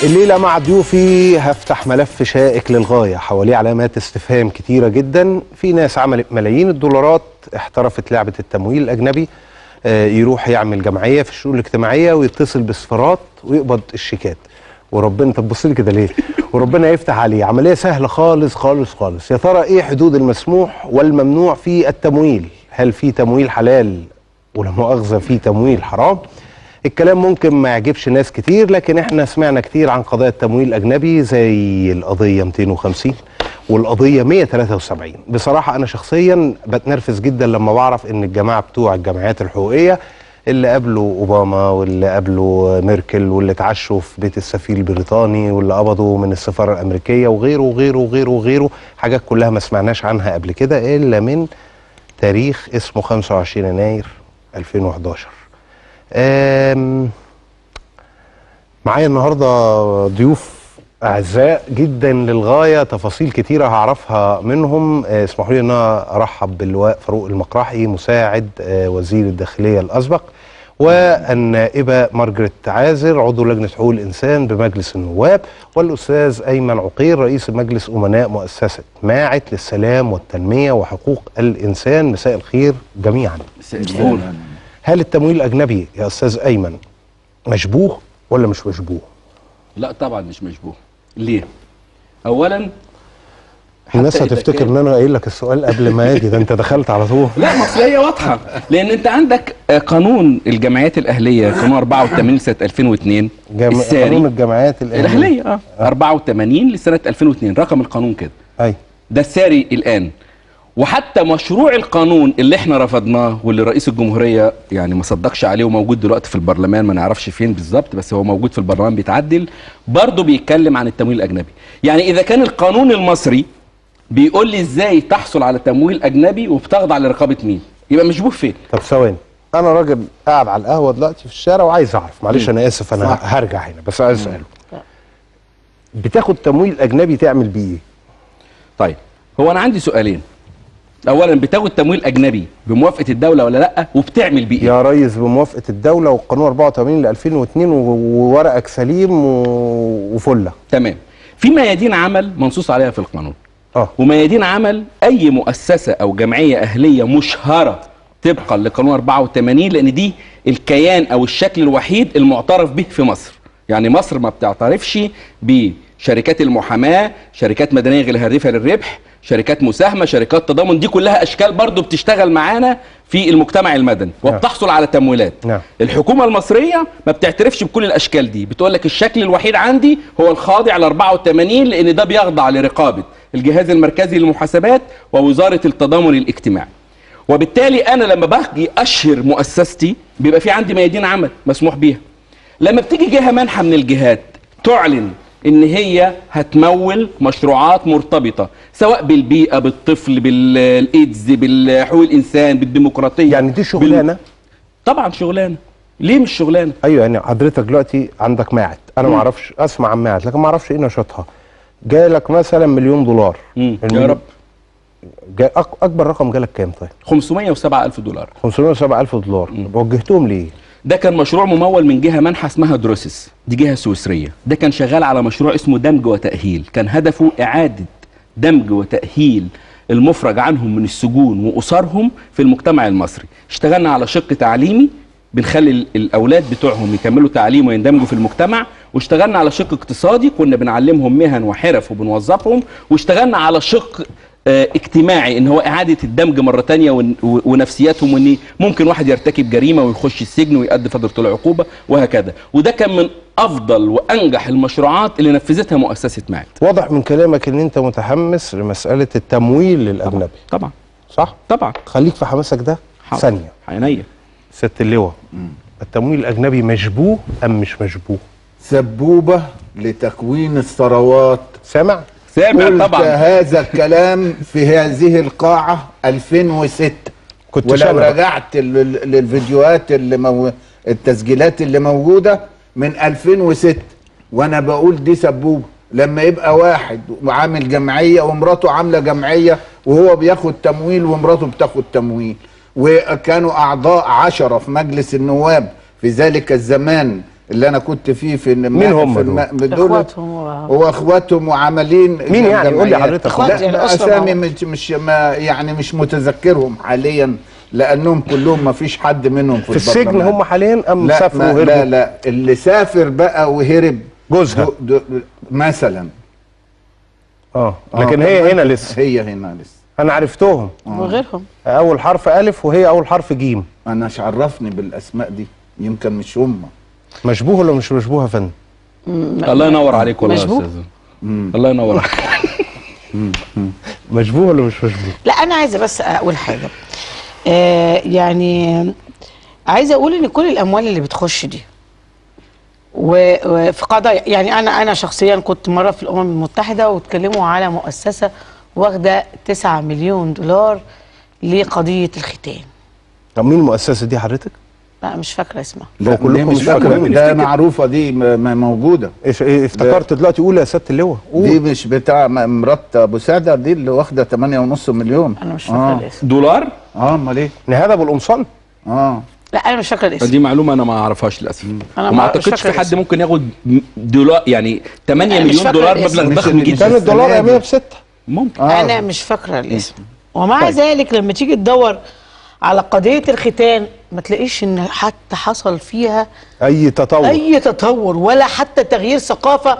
الليلة مع ضيوفي هفتح ملف شائك للغاية حواليه علامات استفهام كتيرة جدا في ناس عملت ملايين الدولارات احترفت لعبة التمويل الأجنبي آه، يروح يعمل جمعية في الشؤون الاجتماعية ويتصل بالسفارات ويقبض الشيكات وربنا طب بص لي كده ليه وربنا يفتح عليه عملية سهلة خالص خالص خالص يا ترى ايه حدود المسموح والممنوع في التمويل هل في تمويل حلال ولا مؤاخذة في تمويل حرام الكلام ممكن ما يعجبش ناس كتير لكن احنا سمعنا كتير عن قضايا التمويل الاجنبي زي القضيه 250 والقضيه 173 بصراحه انا شخصيا بتنرفز جدا لما بعرف ان الجماعه بتوع الجمعيات الحقوقيه اللي قابلوا اوباما واللي قابلوا ميركل واللي اتعشوا في بيت السفير البريطاني واللي قبضوا من السفاره الامريكيه وغيره وغيره وغيره وغيره حاجات كلها ما سمعناش عنها قبل كده الا من تاريخ اسمه 25 يناير 2011 آم، معايا النهارده ضيوف اعزاء جدا للغايه تفاصيل كتيره هعرفها منهم آه، اسمحوا لي ان انا ارحب باللواء فاروق المقراحي مساعد آه، وزير الداخليه الاسبق والنائبه مارجريت عازر عضو لجنه حقوق الانسان بمجلس النواب والاستاذ ايمن عقير رئيس مجلس امناء مؤسسه ماعت للسلام والتنميه وحقوق الانسان مساء الخير جميعا هل التمويل الاجنبي يا استاذ ايمن مشبوه ولا مش مشبوه لا طبعا مش مشبوه ليه اولا الناس حتى إذا هتفتكر كان- ان انا قايل لك السؤال قبل ما اجي ده انت دخلت على طول لا ما أصل هي واضحه لان انت عندك آه، قانون الجمعيات الاهليه قانون 84 سنه 2002 جم... قانون الساري الجمعيات الاهليه الاهليه اه 84 لسنه 2002 رقم القانون كده اي ده الساري الان وحتى مشروع القانون اللي احنا رفضناه واللي رئيس الجمهوريه يعني ما صدقش عليه وموجود دلوقتي في البرلمان ما نعرفش فين بالظبط بس هو موجود في البرلمان بيتعدل برضه بيتكلم عن التمويل الاجنبي يعني اذا كان القانون المصري بيقول لي ازاي تحصل على تمويل اجنبي وبتخضع لرقابه مين يبقى مشبوه فين طب ثواني انا راجل قاعد على القهوه دلوقتي في الشارع وعايز اعرف معلش انا اسف انا صح. هرجع هنا بس عايز اساله بتاخد تمويل اجنبي تعمل بيه ايه طيب هو انا عندي سؤالين اولا بتاخد تمويل اجنبي بموافقه الدوله ولا لا وبتعمل بيه ايه يا ريس بموافقه الدوله والقانون 84 ل 2002 و- وورقك سليم و... وفله تمام في ميادين عمل منصوص عليها في القانون اه وميادين عمل اي مؤسسه او جمعيه اهليه مشهره طبقا لقانون 84 لان دي الكيان او الشكل الوحيد المعترف به في مصر يعني مصر ما بتعترفش بشركات المحاماه شركات مدنيه غير هادفه للربح شركات مساهمه شركات تضامن دي كلها اشكال برضو بتشتغل معانا في المجتمع المدني وبتحصل على تمويلات نعم. الحكومه المصريه ما بتعترفش بكل الاشكال دي بتقول لك الشكل الوحيد عندي هو الخاضع ل 84 لان ده بيخضع لرقابه الجهاز المركزي للمحاسبات ووزاره التضامن الاجتماعي وبالتالي انا لما باجي اشهر مؤسستي بيبقى في عندي ميادين عمل مسموح بيها لما بتيجي جهه منحه من الجهات تعلن ان هي هتمول مشروعات مرتبطه سواء بالبيئه بالطفل بالايدز بالحقوق الانسان بالديمقراطيه يعني دي شغلانه طبعا شغلانه ليه مش شغلانه ايوه يعني حضرتك دلوقتي عندك ماعت انا ما اعرفش اسمع عن ماعت لكن ما اعرفش ايه نشاطها جالك مثلا مليون دولار مم. يا المليون- رب جا أك- اكبر رقم جالك كام طيب 507 الف دولار 507000 دولار وجهتهم ليه ده كان مشروع ممول من جهه منحه اسمها دروسس دي جهه سويسريه ده كان شغال على مشروع اسمه دمج وتاهيل كان هدفه اعاده دمج وتاهيل المفرج عنهم من السجون واسرهم في المجتمع المصري اشتغلنا على شق تعليمي بنخلي ال- الاولاد بتوعهم يكملوا تعليم ويندمجوا في المجتمع واشتغلنا على شق اقتصادي كنا بنعلمهم مهن وحرف وبنوظفهم واشتغلنا على شق آه، اجتماعي ان هو اعاده الدمج مره تانية ون- و- ونفسياتهم وان ممكن واحد يرتكب جريمه ويخش السجن ويؤدي فتره العقوبه وهكذا وده كان من افضل وانجح المشروعات اللي نفذتها مؤسسه معد واضح من كلامك ان انت متحمس لمساله التمويل للاجنبي طبعا صح طبعا خليك في حماسك ده حاضر. ثانيه عينيا ست اللواء التمويل الاجنبي مشبوه ام مش مشبوه سبوبة لتكوين الثروات سامع قلت طبعا هذا الكلام في هذه القاعة 2006 كنت ولو شامل. رجعت لل- للفيديوهات اللي مو... التسجيلات اللي موجودة من 2006 وانا بقول دي سبوبة لما يبقى واحد عامل جمعية ومراته عاملة جمعية وهو بياخد تمويل ومراته بتاخد تمويل وكانوا اعضاء عشرة في مجلس النواب في ذلك الزمان اللي انا كنت فيه في الم- مين هم في دول؟ الم- دول اخواتهم و- هو اخواتهم وعاملين مين يعني؟ قول لي جمعيات. حضرتك. إخوات يعني لا أسرة اسامي معهم. مش مش ما يعني مش متذكرهم حاليا لانهم كلهم ما فيش حد منهم في, في السجن البرلمان. هم حاليا ام لا سافروا ما وهربوا لا لا اللي سافر بقى وهرب جوزها. دو دو مثلا اه آه، لكن هي هنا لسه هي هنا لسه انا عرفتهم وغيرهم اول حرف الف وهي اول حرف جيم انا مش عرفني بالاسماء دي يمكن مش هم مشبوه ولا مش مشبوه يا فندم الله ينور عليك والله يا مشبوه. استاذ الله ينور عليك مشبوه ولا مش مشبوه لا انا عايزه بس اقول حاجه آه يعني عايزه اقول ان كل الاموال اللي بتخش دي و- وفي قضايا يعني انا انا شخصيا كنت مره في الامم المتحده واتكلموا على مؤسسه واخده 9 مليون دولار لقضيه الختان طب مين المؤسسه دي حضرتك؟ لا مش فاكره اسمها لا كلكم دي مش مش فاكرين. فاكره ده معروفه دي م- م- موجوده إيش إيه افتكرت دلوقتي قول يا سياده اللواء دي قول مش بتاع م- مرات ابو سعده دي اللي واخده 8.5 مليون انا مش فاكره اه الاسم دولار اه امال ايه نهاد ابو القمصان اه لا انا مش فاكره الاسم دي معلومه انا ما اعرفهاش للاسف أنا وما ما- اعتقدش مش في فاكر حد الاسم. ممكن ياخد م- دولار يعني 8 أنا مش مليون فاكرة دولار الاسم. مبلغ مش ضخم اللي- جدا كان الدولار السنة ايامها دي. بستة ممكن آه. انا مش فاكره الاسم ومع ذلك لما تيجي تدور على قضيه الختان ما تلاقيش ان حتى حصل فيها اي تطور اي تطور ولا حتى تغيير ثقافه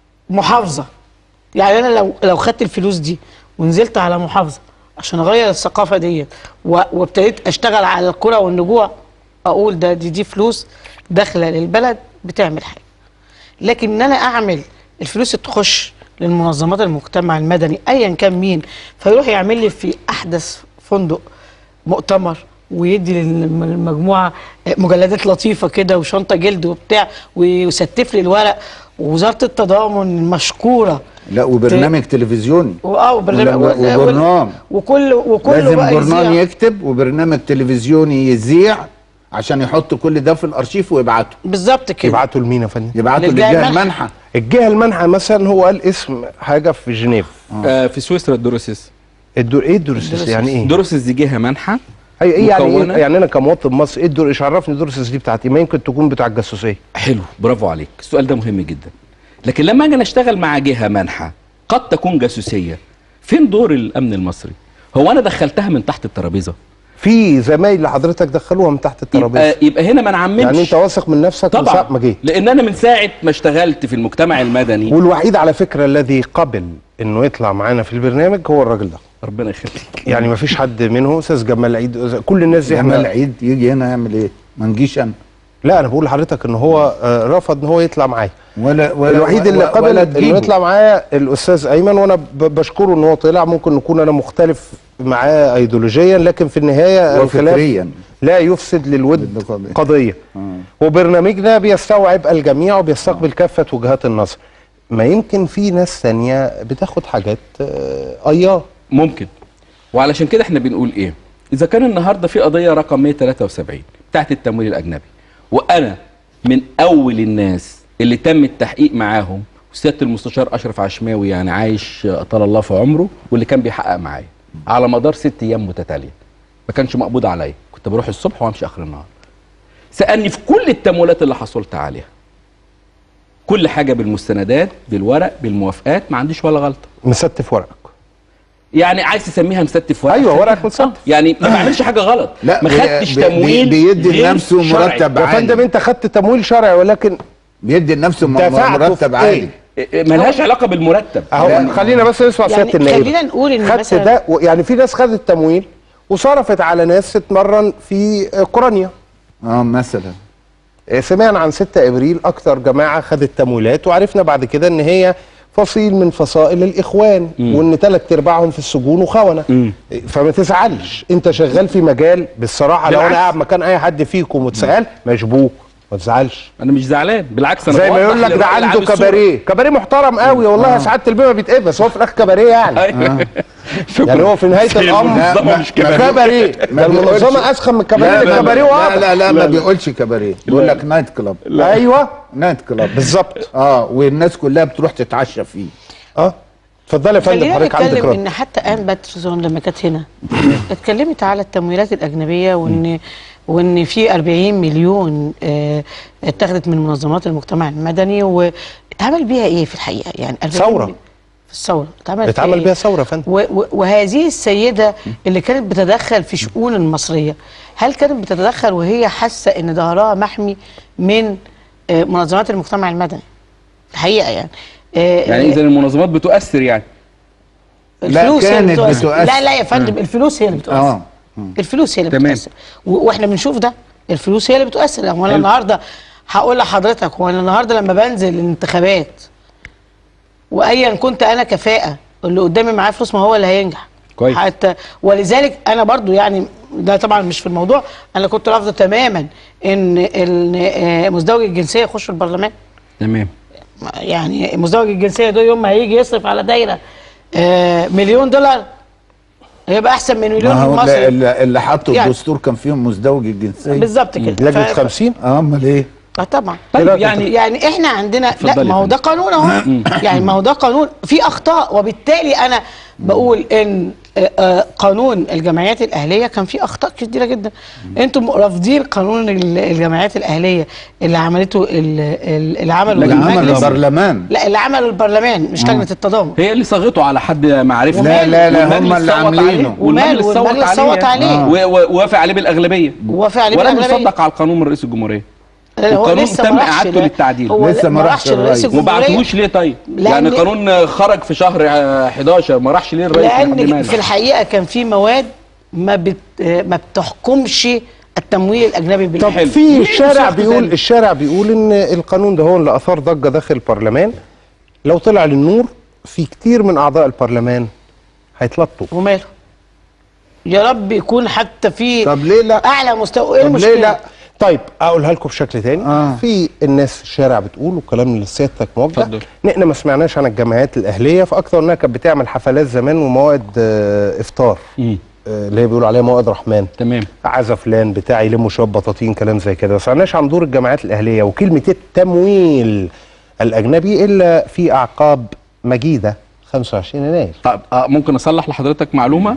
محافظه يعني انا لو لو خدت الفلوس دي ونزلت على محافظه عشان اغير الثقافه ديت و- وابتديت اشتغل على القرى والنجوع اقول ده دي دي فلوس داخله للبلد بتعمل حاجه لكن ان انا اعمل الفلوس تخش للمنظمات المجتمع المدني ايا كان مين فيروح يعمل لي في احدث فندق مؤتمر ويدي للمجموعه مجلدات لطيفه كده وشنطه جلد وبتاع ويستف لي الورق ووزاره التضامن المشكوره لا وبرنامج تلفزيوني واه وبرنامج ولا- وبرنامج. وكل وكل لازم بقى برنامج يذيع. يكتب وبرنامج تلفزيوني يذيع عشان يحط كل ده في الارشيف ويبعته بالظبط كده يبعتوا لمين يا فندم؟ يبعته للجهة للجهه المنحة. المنحه الجهه المنحه مثلا هو قال اسم حاجه في جنيف آه في سويسرا الدروسيس الدور ايه الدورسيس يعني ايه؟ دروسيس دي جهه منحه اي ايه يعني مكونة. إيه؟ يعني انا كمواطن مصري ايه الدور ايش عرفني الدورسيس دي بتاعتي ما يمكن تكون بتاع الجاسوسيه حلو برافو عليك السؤال ده مهم جدا لكن لما اجي اشتغل مع جهه منحه قد تكون جاسوسيه فين دور الامن المصري هو انا دخلتها من تحت الترابيزه في زمايل لحضرتك دخلوها من تحت الترابيزه يبقى, يبقى هنا ما نعممش يعني انت واثق من نفسك من طبعا ساعه ما جيت لان انا من ساعه ما اشتغلت في المجتمع المدني والوحيد على فكره الذي قبل انه يطلع معانا في البرنامج هو الراجل ده ربنا يخليك يعني ما فيش حد منهم استاذ جمال عيد كل الناس دي جمال احنا عيد يجي هنا يعمل ايه ما نجيش انا لا انا بقول لحضرتك ان هو آه، رفض ان هو يطلع معايا ولا ولا الوحيد اللي ولا قبل انه تجيبه. يطلع معايا الاستاذ ايمن وانا ب- بشكره ان هو طلع ممكن نكون انا مختلف معاه ايديولوجيا لكن في النهايه الخلاف وفكريا لا يفسد للود بالقضية. قضيه وبرنامجنا بيستوعب الجميع وبيستقبل كافه وجهات النظر ما يمكن في ناس ثانيه بتاخد حاجات آه، اياه ممكن وعلشان كده احنا بنقول ايه اذا كان النهارده في قضيه رقم 173 بتاعت التمويل الاجنبي وانا من اول الناس اللي تم التحقيق معاهم وسياده المستشار اشرف عشماوي يعني عايش طال الله في عمره واللي كان بيحقق معايا على مدار ست ايام متتاليه ما كانش مقبوض عليا كنت بروح الصبح وامشي اخر النهار سالني في كل التمويلات اللي حصلت عليها كل حاجه بالمستندات بالورق بالموافقات ما عنديش ولا غلطه مستف ورقك يعني عايز تسميها مستف ورق ايوه ورقك آه، متستف يعني ما بعملش حاجه غلط لا ما بي- خدتش بي- تمويل بيدي غير لنفسه شرعي. مرتب يا عالي. فندم انت خدت تمويل شرعي ولكن بيدي لنفسه م- دفعته مرتب في عالي إيه؟ إيه، ملهاش علاقه بالمرتب اهو لا. خلينا بس نسمع يعني سياده النائب خلينا نقول إن خدت مثلاً- ده و- يعني في ناس خدت تمويل وصرفت على ناس تتمرن في اوكرانيا اه مثلا سمعنا عن 6 ابريل اكتر جماعه خدت تمويلات وعرفنا بعد كده ان هي فصيل من فصائل الاخوان وان ثلاث ارباعهم في السجون وخونه مم. فما تزعلش انت شغال في مجال بالصراحه لو انا بالعكس. قاعد مكان اي حد فيكم واتسال مشبوه ما تزعلش انا مش زعلان بالعكس انا زي ما بوضح يقول لك ده للراجل عنده عامل صورة. كباريه كباريه محترم قوي والله يا سعاده البيه ما بيتقبل بس هو في الاخر كباريه يعني أيوة. يعني هو في نهايه زي الامر المنظمة لا، مش ما- كباريه كباريه ما ده بيقولش- المنظمه اسخن من الكباريه لا الكباريه لا واضح لا, لا لا، ما لا. بيقولش كباريه بيقول لك نايت كلاب ايوه نايت كلاب بالظبط اه والناس كلها بتروح تتعشى فيه اه اتفضلي يا فندم خلينا حضرتك عندك نتكلم رد ان حتى ان باترسون لما كانت هنا اتكلمت على التمويلات الاجنبيه وان وان في 40 مليون آه، اتخذت من منظمات المجتمع المدني واتعمل بيها ايه في الحقيقه يعني 40 ثورة. مليون- في الثوره اتعمل اتعمل بيها ثورة يا فندم. و- و- وهذه السيده اللي كانت بتتدخل في شؤون المصريه هل كانت بتتدخل وهي حاسه ان ظهرها محمي من آه، منظمات المجتمع المدني الحقيقه يعني آه، يعني آه، اذا المنظمات بتؤثر يعني لا، الفلوس هي اللي كانت بتؤثر بتؤثر. لا لا يا فندم الفلوس هي اللي بتؤثر اه الفلوس هي اللي تمام. بتؤثر و- واحنا بنشوف ده الفلوس هي اللي بتؤثر يعني وانا حلو. النهارده هقول لحضرتك وانا النهارده لما بنزل الانتخابات وايا كنت انا كفاءه اللي قدامي معاه فلوس ما هو اللي هينجح كويس. حتى ولذلك انا برضو يعني ده طبعا مش في الموضوع انا كنت رافضه تماما ان ان آه، مزدوج الجنسيه يخشوا البرلمان تمام يعني مزدوج الجنسيه ده يوم ما هيجي يصرف على دايره آه، مليون دولار هيبقى احسن من مليون ما في هو مصر اللي, اللي حطوا يعني. الدستور كان فيهم مزدوج الجنسيه بالظبط كده لجنه ف- 50 اه امال ايه اه طبعا طيب رأيك يعني يعني احنا عندنا لا اتفضلي ما يا هو ده قانون اهو يعني ما هو ده قانون في اخطاء وبالتالي انا بقول ان آه، آه، قانون الجمعيات الاهليه كان فيه اخطاء كتيره جدا انتم رافضين قانون ال- الجمعيات الاهليه اللي عملته ال- ال- اللي عمله اللي عمل المجلس. البرلمان لا اللي عمله البرلمان مش لجنه التضامن هي اللي صاغته على حد معرفه لا لا لا هم والمجلس اللي صوت عاملينه عليه، وماله، والمجلس صوت والمجلس عليه, صوت عليه. و- و- ووافق عليه بالاغلبيه ووافق عليه ولم بالأغلبية. يصدق على القانون من رئيس الجمهوريه هو والقانون لسه تم ما راحش إعادته ل- للتعديل. هو لسه ما ما راحش راحش لرئيس الرئيس. وما الجمهوريه بعتوش ليه طيب لأن- يعني قانون خرج في شهر آه، 11 ما راحش ليه الرئيس لحد لان ما في الحقيقه كان في مواد ما بت ما بتحكمش التمويل الاجنبي طب بالحق حلو. في مين الشارع اللي بيقول ذلك؟ الشارع بيقول ان القانون ده هو اللي اثار ضجه داخل البرلمان لو طلع للنور في كتير من اعضاء البرلمان هيتلطوا وماله يا رب يكون حتى في طب ليه لا اعلى مستوى ايه طب المشكله ليه لا طيب اقولها لكم بشكل تاني آه. في الناس في الشارع بتقول والكلام اللي سيادتك موجه اتفضل. إن احنا ما سمعناش عن الجمعيات الاهليه فاكثر انها كانت بتعمل حفلات زمان ومواد آه، افطار مم. آه، اللي هي بيقولوا عليها مواد رحمن تمام عزا فلان بتاع يلموا شويه بطاطين كلام زي كده ما سمعناش عن دور الجمعيات الاهليه وكلمه التمويل الاجنبي الا في اعقاب مجيده 25 يناير طب آه ممكن اصلح لحضرتك معلومه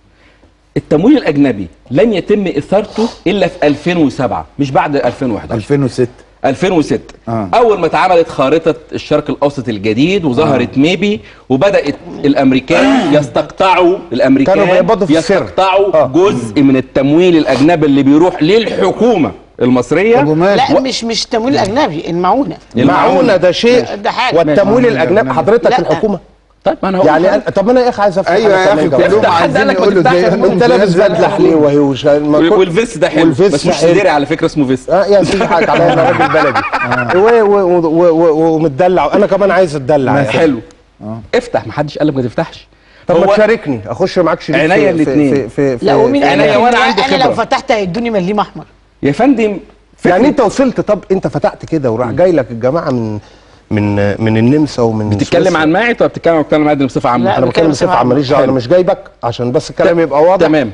التمويل الاجنبي لن يتم اثارته الا في 2007 مش بعد 2011 2006 2006 آه. اول ما اتعملت خارطه الشرق الاوسط الجديد وظهرت ميبي وبدات الامريكان يستقطعوا الامريكان كانوا بيقبضوا في السر. يستقطعوا آه. جزء من التمويل الاجنبي اللي بيروح للحكومه المصريه طب ومال لا مش مش تمويل اجنبي المعونه المعونه ده شيء ده حاجة. والتمويل ماشي. الاجنبي حضرتك لا. الحكومه طيب ما انا هقول يعني لحضرتك. أنا طب انا يا اخي عايز افهم ايوه حاجة يا اخي كمان كلهم افتح حد عايزين قال لك ما يقولوا تفتحش زي المنتدى انت لابس بدله حلوه اهي وش- ما كنت- والفيس ده حلو والفيس بس مش حلو. سديري على فكره اسمه فيس اه يا سيدي حقك عليا انا راجل بلدي و- و- و- و- ومتدلع انا كمان عايز اتدلع يعني. حلو افتح ما حدش قال لك ما تفتحش طب ما هو- تشاركني اخش معاك شريك عينيا في- في- الاتنين. في في في لا ومين قال عينيا لك وأنا إن عندي انا لو خبرة. فتحت هيدوني مليم احمر يا فندم فكرة يعني انت وصلت طب انت فتحت كده وراح جاي لك الجماعه من من من النمسا ومن بتتكلم سويسرا. عن معي ولا بتتكلم عن بتتكلم عن بصفه عامه لا، انا بتكلم بصفه عامه ماليش دعوه انا مش جايبك عشان بس الكلام يبقى واضح تمام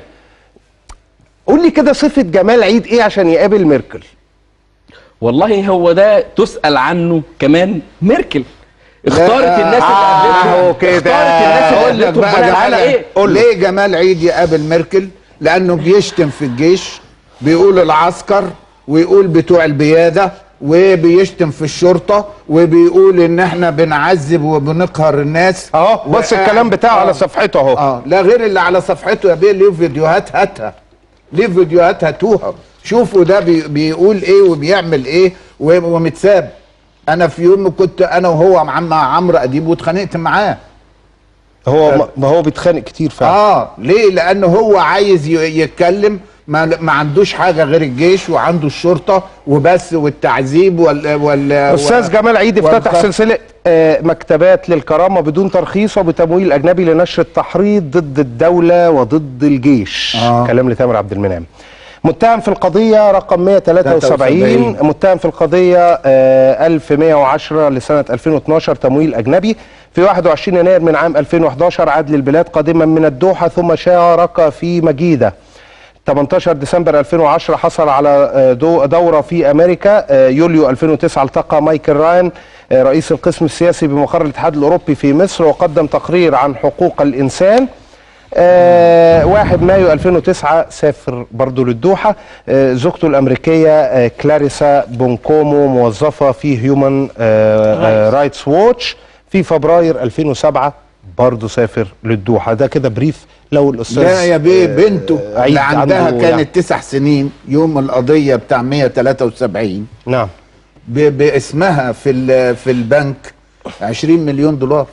قول لي كده صفه جمال عيد ايه عشان يقابل ميركل والله هو ده تسأل عنه كمان ميركل اختارت لا، الناس اللي آه، قابلتهم كده. اختارت الناس اقول اللي لك قابلتهم بقى بناء على جمال ايه قول ليه جمال عيد يقابل ميركل لانه بيشتم في الجيش بيقول العسكر ويقول بتوع البياده وبيشتم في الشرطه وبيقول ان احنا بنعذب وبنقهر الناس اهو بص وقاعد- الكلام بتاعه آه. على صفحته اهو اه لا غير اللي على صفحته يا بيه ليه فيديوهات هاتها ليه فيديوهات هاتوها شوفوا ده بي بيقول ايه وبيعمل ايه و- ومتساب انا في يوم كنت انا وهو مع مع عمرو اديب واتخانقت معاه هو ما- ما هو بيتخانق كتير فعلا اه ليه لانه هو عايز ي- يتكلم ما, ما عندوش حاجه غير الجيش وعنده الشرطه وبس والتعذيب وال وال استاذ جمال عيد افتتح والخ- سلسله آه، مكتبات للكرامه بدون ترخيص وبتمويل اجنبي لنشر التحريض ضد الدوله وضد الجيش آه. كلام لتامر عبد المنعم متهم في القضيه رقم 173 73. متهم في القضيه آه، 1110 لسنه 2012 تمويل اجنبي في 21 يناير من عام 2011 عاد للبلاد قادما من الدوحه ثم شارك في مجيده 18 ديسمبر 2010 حصل على آه، دو- دورة في أمريكا آه، يوليو 2009 التقى مايكل راين آه، رئيس القسم السياسي بمقر الاتحاد الأوروبي في مصر وقدم تقرير عن حقوق الإنسان آه 1 مايو 2009 سافر برضه للدوحه آه زوجته الامريكيه آه كلاريسا بونكومو موظفه في هيومن آه رايتس ووتش في فبراير 2007 برضه سافر للدوحه ده كده بريف لو الاستاذ لا يا بيه آه، بنته عيد اللي عندها عنده كانت يعني. تسع سنين يوم القضيه بتاع 173 نعم ب- باسمها في ال- في البنك 20 مليون دولار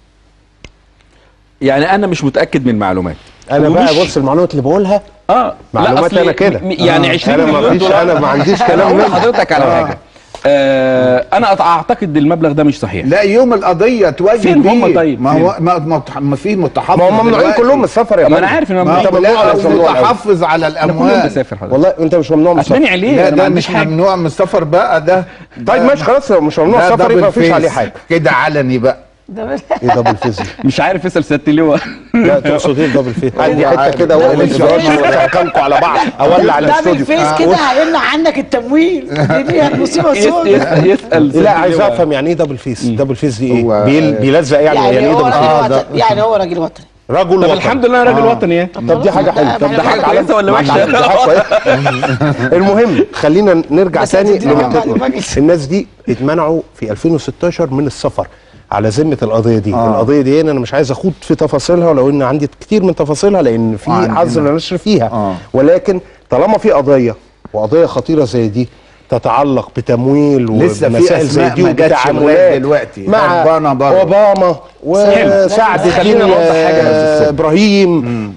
يعني انا مش متاكد من المعلومات انا بقى ومش- بص المعلومات اللي بقولها اه معلومات لا، أصل أنا كده. م- يعني آه. 20 أنا ما مليون فيش- دولار أنا ما عنديش أنا كلام أقول منه. لحضرتك على آه. حاجه آه انا أت- اعتقد المبلغ ده مش صحيح لا يوم القضيه تواجه فين هم بيه. طيب؟ ما فين؟ هو ما, ما, ما في متحفظ ما هم ممنوعين دلوقتي. كلهم من السفر يا ما انا فندم. عارف ان ما ممنوع أنت هو ممنوع لا على الموضوع الأول. متحفظ على انا كل يوم الاموال بسافر حضرتك والله انت مش ممنوع من السفر اتمنع ليه لا انا ما ده عنديش مش حاجه ممنوع من السفر بقى ده طيب ماشي خلاص لو مش ممنوع ده السفر يبقى دبل مفيش فيس. عليه حاجه كده علني بقى ده بل- ايه دبل فيز دي؟ مش عارف اسال سياده اللواء لا تقصد ايه دبل فيس عندي هو حته عارف. كده دبل اول فيس. واسخنكم على بعض اولع ده الاستوديو بالفيس كده هيمنع عنك التمويل دي دي مصيبه يس- سوداء يس- يسال سيادة لا عايز اللواء. افهم يعني ايه دبل فيس دبل فيس دي ايه هو- بيل- بيلزق يعني يعني يعني ايه هو دبل راجل فيس وطني يعني هو راجل وطني رجل طب وطني الحمد لله انا راجل وطني يعني طب دي حاجه حلوه طب ده حاجة كويسة ولا ما وحشة؟ دي حاجة كويسة. المهم خلينا نرجع بس تاني هتدينا لنقطتنا. بعد المجلس. الناس دي اتمنعوا في 2016 من السفر على ذمه القضيه دي آه. القضيه دي انا مش عايز اخوض في تفاصيلها ولو ان عندي كتير من تفاصيلها لان في وعندنا. حظر نشر فيها آه. ولكن طالما في قضيه وقضيه خطيره زي دي تتعلق بتمويل لسه في ومسائل زي أسماء دي ما جاتش لغاية وتعاملات دلوقتي. مع هربانة بره. اوباما حلو. وسعد خلينا الدين نوضح حاجة يا أستاذ آه، سيد. ابراهيم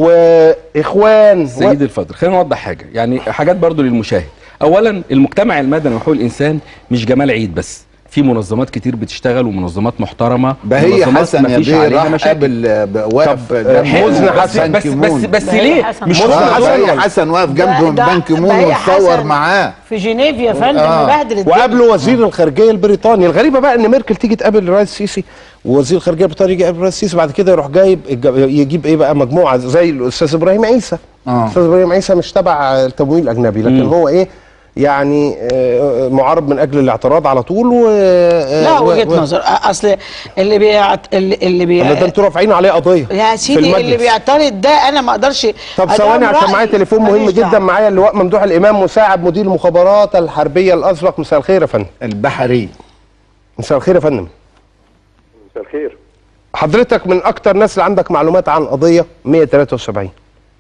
واخوان سيدي الفاضل خلينا نوضح حاجه يعني حاجات برضو للمشاهد اولا المجتمع المدني وحقوق الانسان مش جمال عيد بس في منظمات كتير بتشتغل ومنظمات محترمه بهي منظمات حسن يا مفيش بيه عليها راح مشاكل قابل آه، واقف آه، جنب حلو. بس حسن بس بس, بس بهي ليه حسن. مش مزن هم آه، حسن دول بهي ولا- حسن واقف ده- جنب ده- بنك مون بهي وتصور حسن معاه في جنيف يا فندم آه. مبهدل الدنيا. وقابله وزير الخارجيه البريطاني الغريبه بقى ان ميركل تيجي تقابل الرئيس السيسي ووزير الخارجيه البريطاني يجي يقابل الرئيس السيسي بعد كده يروح جايب يجيب ايه بقى مجموعه زي الاستاذ ابراهيم عيسى آه. الاستاذ ابراهيم عيسى مش تبع التمويل الاجنبي لكن هو ايه يعني آه، معارض من اجل الاعتراض على طول و لا و- وجهه و- نظر أ- اصل اللي بيعت... اللي, اللي بي... ولا ده انتوا رافعين عليه قضيه يا في سيدي المجلس. اللي بيعترض ده انا ما اقدرش طب أدام ثواني عشان رأيي. معايا تليفون مهم ماليش جدا دعوة. معايا اللواء ممدوح الامام مساعد مدير المخابرات الحربيه الازرق مساء الخير يا فندم البحري مساء الخير يا فندم مساء الخير حضرتك من اكتر ناس اللي عندك معلومات عن قضيه 173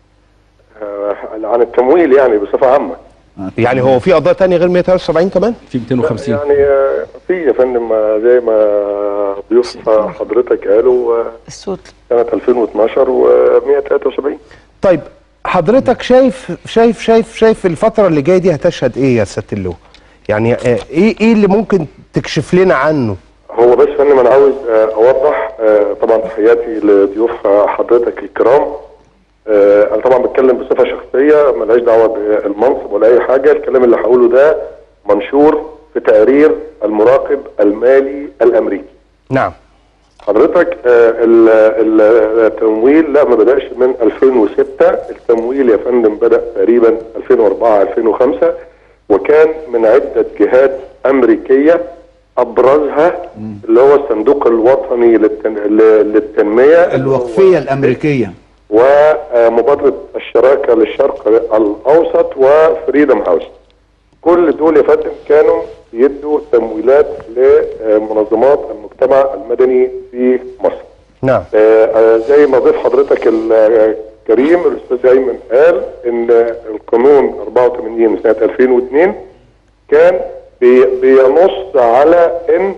آه، عن التمويل يعني بصفة عامة يعني هو في قضايا تانية غير 173 كمان في 250 يعني آه، في يا فندم آه، زي ما ضيوف حضرتك قالوا آه، الصوت سنة 2012 و173 طيب حضرتك شايف شايف شايف شايف الفتره اللي جايه دي هتشهد ايه يا سياده اللواء يعني آه، ايه ايه اللي ممكن تكشف لنا عنه هو بس فندم انا عاوز آه، اوضح آه، طبعا تحياتي لضيوف آه، حضرتك الكرام آه، انا طبعا بتكلم بصفه شخصيه ملهاش دعوه بالمنصب ولا اي حاجه الكلام اللي هقوله ده منشور في تقرير المراقب المالي الامريكي نعم حضرتك آه، ال- ال- التمويل لا ما بدأش من 2006 التمويل يا فندم بدأ تقريبا 2004 2005 وكان من عدة جهات أمريكية أبرزها اللي هو الصندوق الوطني للتن... ل- للتنمية الوقفيه الامريكيه ومبادرة الشراكة للشرق الأوسط وفريدم هاوس كل دول يا فندم كانوا يدوا تمويلات لمنظمات المجتمع المدني في مصر نعم آه، آه، زي ما ضيف حضرتك الكريم الاستاذ ايمن قال ان القانون 84 سنه 2002 كان بي- بينص على ان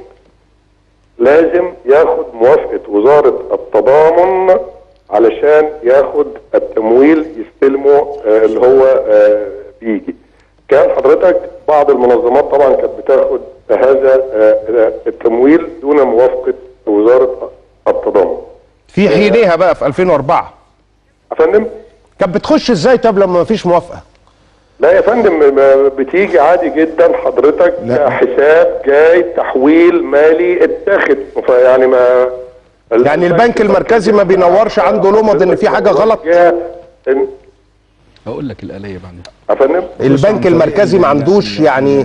لازم ياخد موافقه وزاره التضامن علشان ياخد التمويل يستلمه آه، اللي هو آه، بيجي كان حضرتك بعض المنظمات طبعا كانت بتاخد هذا آه، آه، التمويل دون موافقه وزاره التضامن في حينها بقى في 2004 يا فندم كانت بتخش ازاي طب لما ما فيش موافقه لا يا فندم م- بتيجي عادي جدا حضرتك لا. حساب جاي تحويل مالي اتاخد فيعني ما يعني البنك المركزي ما بينورش عنده لمض ان في حاجه غلط جاء إن- هقول لك الآلية بعدين افندم البنك المركزي ما عندوش يعني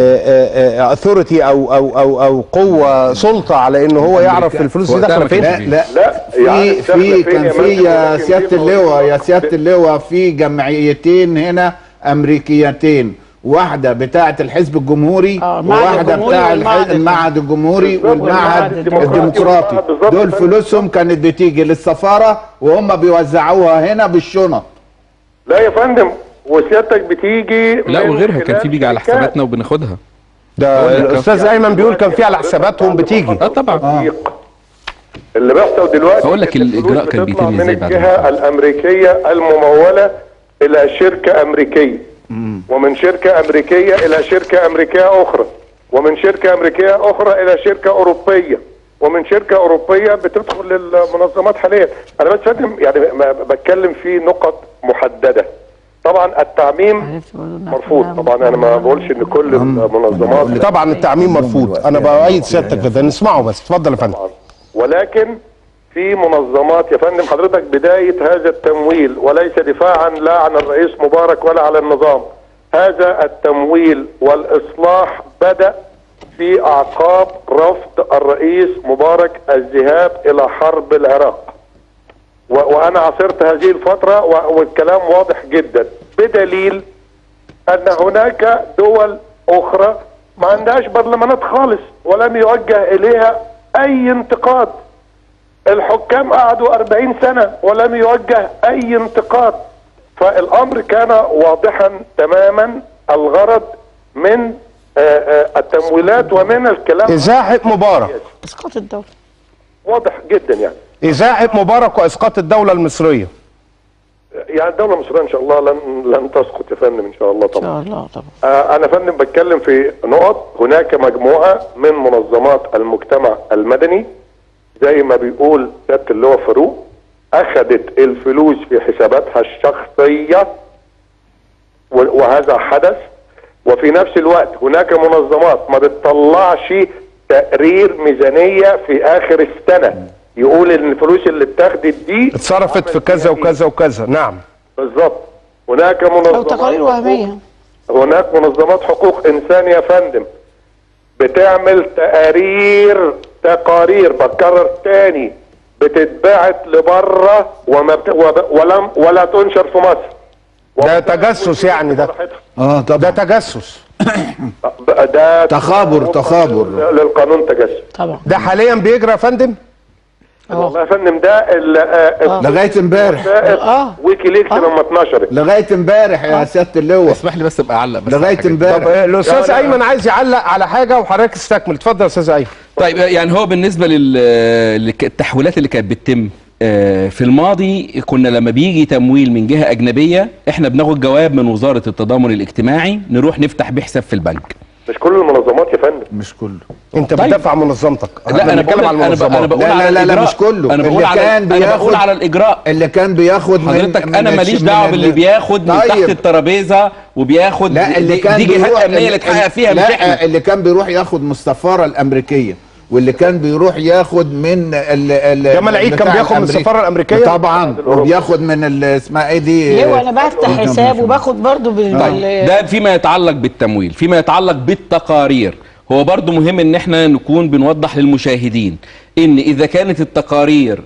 اثوريتي او او او او قوه سلطه على ان هو يعرف الفلوس دي وقتها داخله ما فين كانش لا لا لا، يعني في داخلة في فين كان يا في مجدي؟ يا ولكن سياده دي اللواء يا فلوس- سياده اللواء في جمعيتين هنا امريكيتين واحده بتاعه الحزب الجمهوري آه، المعهد وواحده الجمهوري بتاع والمعهد الح- المعهد الجمهوري بالظبط، والمعهد والمعهد الديمقراطي بالظبط دول كده. فلوسهم كانت بتيجي للسفاره وهم بيوزعوها هنا بالشنط لا يا فندم وسيادتك بتيجي لا من وغيرها كان خلال في بيجي على شركات. حساباتنا وبناخدها ده أقول لك الاستاذ ايمن بيقول كان في على حساباتهم بتيجي اه طبعا تطبيق. اللي بيحصل دلوقتي هقول لك إن الفلوس الإجراء كان بتطلع بيتم من إزاي بعد الجهه ما- الامريكيه المموله الى شركه امريكيه ومن شركه امريكيه الى شركه امريكيه اخرى ومن شركه امريكيه اخرى الى شركه اوروبيه ومن شركه اوروبيه بتدخل للمنظمات حاليا انا بس فاهم يعني ما- بتكلم في نقط محدده طبعا التعميم مرفوض طبعا انا ما بقولش ان كل المنظمات طبعا التعميم مرفوض انا بايد سيادتك في ده نسمعه بس اتفضل يا فندم طبعا ولكن في منظمات يا فندم حضرتك بداية هذا التمويل وليس دفاعا لا عن الرئيس مبارك ولا على النظام هذا التمويل والإصلاح بدأ في أعقاب رفض الرئيس مبارك الذهاب إلى حرب العراق و- وأنا عاصرت هذه الفترة و- والكلام واضح جدا بدليل أن هناك دول أخرى ما عندهاش برلمانات خالص ولم يوجه إليها أي انتقاد الحكام قعدوا 40 سنة ولم يوجه أي انتقاد فالأمر كان واضحا تماما الغرض من آه، آه، التمويلات ومن الكلام ازاحه مبارك اسقاط الدوله واضح جدا يعني ازاحه مبارك واسقاط الدوله المصريه يعني الدولة المصرية إن شاء الله لن لن تسقط يا فندم إن شاء الله ان طبعا شاء الله طبعا آه، أنا فندم بتكلم في نقط هناك مجموعة من منظمات المجتمع المدني زي ما بيقول سيادة اللواء فاروق أخذت الفلوس في حساباتها الشخصية و- وهذا حدث وفي نفس الوقت هناك منظمات ما بتطلعش تقرير ميزانية في آخر السنة يقول إن الفلوس اللي اتاخدت دي اتصرفت في كذا وكذا وكذا نعم بالظبط هناك او منظمات تقارير حقوق- وهميه هناك منظمات حقوق انسان يا فندم بتعمل تقارير تقارير بكرر تاني بتتبعت لبره وما بت... وب... ولم ولا تنشر في مصر ده تجسس يعني ده اه ده طبعا تجسس ده تخابر- تخابر. للقانون تجسس طبعا ده حاليا بيجرى يا فندم والله يا فندم ده ال... آه، لغايه امبارح وثائق آه. ويكيليكس لما اتنشرت لغايه امبارح يا سياده اللواء اسمح لي بس ابقى اعلق بس لغايه على حاجة. طب امبارح آه، الاستاذ يعني- ايمن عايز يعلق على حاجه وحضرتك استكمل اتفضل يا استاذ ايمن طيب يعني هو بالنسبه للتحويلات اللي كانت بتتم آه، في الماضي كنا لما بيجي تمويل من جهه اجنبيه احنا بناخد جواب من وزاره التضامن الاجتماعي نروح نفتح بيه حساب في البنك مش كل المنظمات يا فندم مش كله انت طيب. بتدافع عن منظمتك لا احنا انا بنتكلم بقول عن انا ب- انا المنظمات بقول لا، على لا، لا، الإجراء. مش كله. انا بقول اللي على كان انا بقول بياخد- على الاجراء اللي كان بياخد من حضرتك من انا الش- ماليش من دعوه ال- باللي بياخد من طيب. تحت الترابيزه وبياخد لا اللي دي- كان دي جهات بيروح امنيه اللي تحقق فيها مش لا احنا اللي كان بيروح ياخد من السفاره الامريكيه واللي كان بيروح ياخد من ال ال جمال عيد كان بتاع بياخد من الأمريكي. السفارة الأمريكية؟ طبعا وبياخد من ال- اسمها ايه دي ليه وانا بفتح حساب وباخد برضو بال بال- ده فيما يتعلق بالتمويل فيما يتعلق بالتقارير هو برضو مهم ان احنا نكون بنوضح للمشاهدين ان اذا كانت التقارير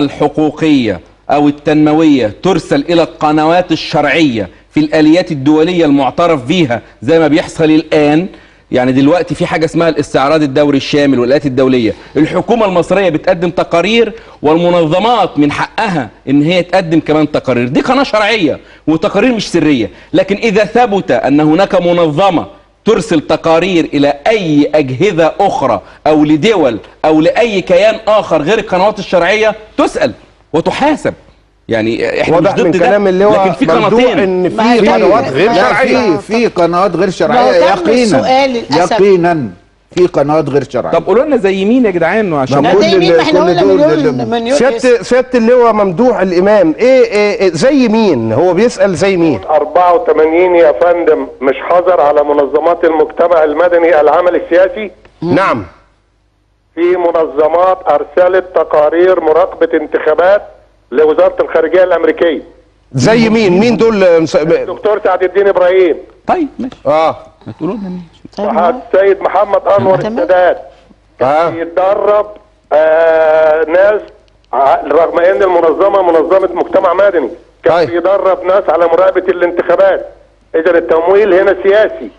الحقوقية او التنموية ترسل الى القنوات الشرعية في الاليات الدولية المعترف بيها زي ما بيحصل الان يعني دلوقتي في حاجة اسمها الاستعراض الدوري الشامل والآلات الدولية الحكومة المصرية بتقدم تقارير والمنظمات من حقها ان هي تقدم كمان تقارير دي قناة شرعية وتقارير مش سرية لكن اذا ثبت ان هناك منظمة ترسل تقارير الى اي اجهزة اخرى او لدول او لاي كيان اخر غير القنوات الشرعية تسأل وتحاسب يعني احنا واضح مش ضد من ده كلام اللواء لكن في ممدوح قناتين ان ما هي في في- قنوات غير ما لا شرعيه في في قنوات غير ما شرعيه هو تم يقينا السؤال للأسف. يقينا في قنوات غير شرعيه طب قولوا لنا زي مين يا جدعان عشان ما ده كل زي مين ال- ما احنا كل قلنا دول مليون اللي- مليون اسم. سياده سياده اللواء ممدوح الامام ايه, إيه, إيه زي مين هو بيسال زي مين 84 يا فندم مش حظر على منظمات المجتمع المدني العمل السياسي نعم في منظمات ارسلت تقارير مراقبه انتخابات لوزاره الخارجيه الامريكيه زي مين مين دول آه، مس- دكتور سعد الدين ابراهيم طيب ماشي اه ما تقولوا لنا مين طيب وحد السيد محمد انور تمام. السادات اه يتدرب آه ناس ع- رغم ان المنظمه منظمه مجتمع مدني كان طيب. بيدرب ناس على مراقبه الانتخابات اذا التمويل هنا سياسي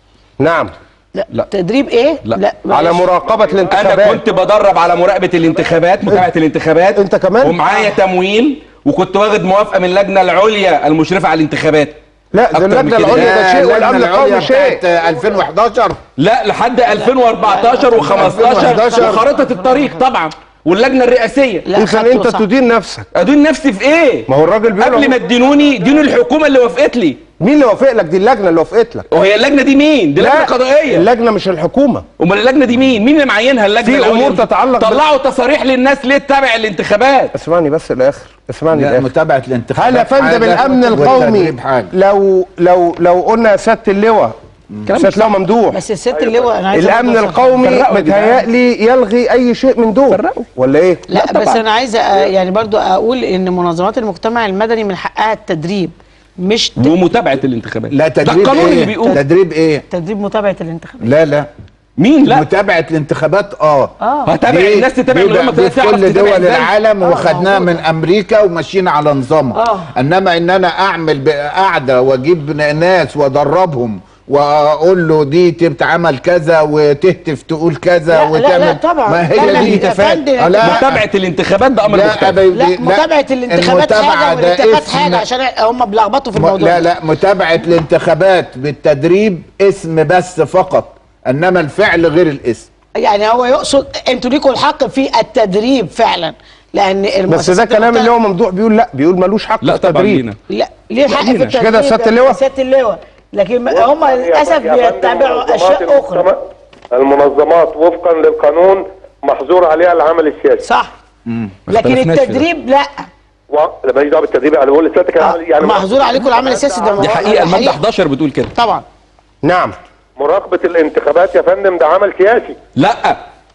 نعم لا. لا. تدريب ايه؟ لا. على مراقبه انا الانتخابات كنت بدرب على مراقبه الانتخابات متابعه الانتخابات أنت كمان؟ ومعايا تمويل وكنت واخد موافقه من اللجنه العليا المشرفه على الانتخابات لا أكتر ده من اللجنه كده. العليا ده شيء اللجنة والامن العليا القومي شيء بتاعت 2011 لا لحد 2014 و15 2011. وخريطه الطريق طبعا واللجنه الرئاسيه لا، اذا خدته انت صح. تدين نفسك ادون نفسي في ايه ما هو الراجل بيقول قبل أهو. ما تدينوني دينوا الحكومه اللي وافقت لي مين اللي وافق لك دي اللجنه اللي وافقت لك وهي اللجنه دي مين دي لجنه لا قضائيه اللجنه مش الحكومه امال اللجنه دي مين مين اللي معينها اللجنه في العليا؟ أمور تتعلق بال- طلعوا تصاريح للناس ليه تتابع الانتخابات اسمعني بس الاخر اسمعني لا الاخر متابعه الانتخابات هل يا فندم حاجة الامن القومي والتدريب حاجه لو لو لو قلنا سياده اللواء سياده اللواء ممدوح بس الست اللي هو انا عايز الامن أقول بس- القومي فرقوا يا جدعان. متهيألي يلغي اي شيء من دول فرقوا. ولا ايه لا, لا بس طبعاً. انا عايزه أ- يعني برضو اقول ان منظمات المجتمع المدني من حقها التدريب مش ت- ومتابعه الانتخابات لا ده تدريب القانون ايه اللي بيقول تدريب ايه تدريب متابعه الانتخابات لا لا مين لا متابعه الانتخابات اه اه هتابع دي- الناس تتابع دي من غير ما بقى- دي في تعرف كل تتابع دول إزاي. العالم آه، وخدناها من موجودة. امريكا وماشيين على نظامها آه. انما ان انا اعمل بقى قاعده واجيب ناس وادربهم واقول له دي تتعمل كذا وتهتف تقول كذا لا، لا، وتعمل لا، طبعاً. ما هي لا، لا، دي يا فندم، آه، لا متابعه الانتخابات ده امر لا مختلف أبي- لا لا، متابعه الانتخابات المتابعة حاجه ده والانتخابات اسم- حاجه عشان هم بيلخبطوا في م- الموضوع لا ده. لا متابعه الانتخابات بالتدريب اسم بس فقط انما الفعل غير الاسم يعني هو يقصد انتوا ليكوا الحق في التدريب فعلا لان بس ده المؤسسات كلام المجتمع- اللي هو ممدوح بيقول لا بيقول ملوش حق لا في طبعا التدريب لينا لا ليه الحق في مش التدريب كده يا سيادة اللواء؟ سياده اللواء لكن هم يا للاسف فندم- يا فندم بيتبعوا منظمات اشياء اخرى المجتمع- المنظمات وفقا للقانون محظور عليها العمل السياسي صح ما لكن اختلفناش في ده. التدريب لا و... لا ماليش دعوه بالتدريب انا بقول لسيادتك آه، العمل- يعني محظور عليكم العمل السياسي ده دي حقيقه الماده 11 بتقول كده طبعا نعم مراقبه الانتخابات يا فندم ده عمل سياسي لا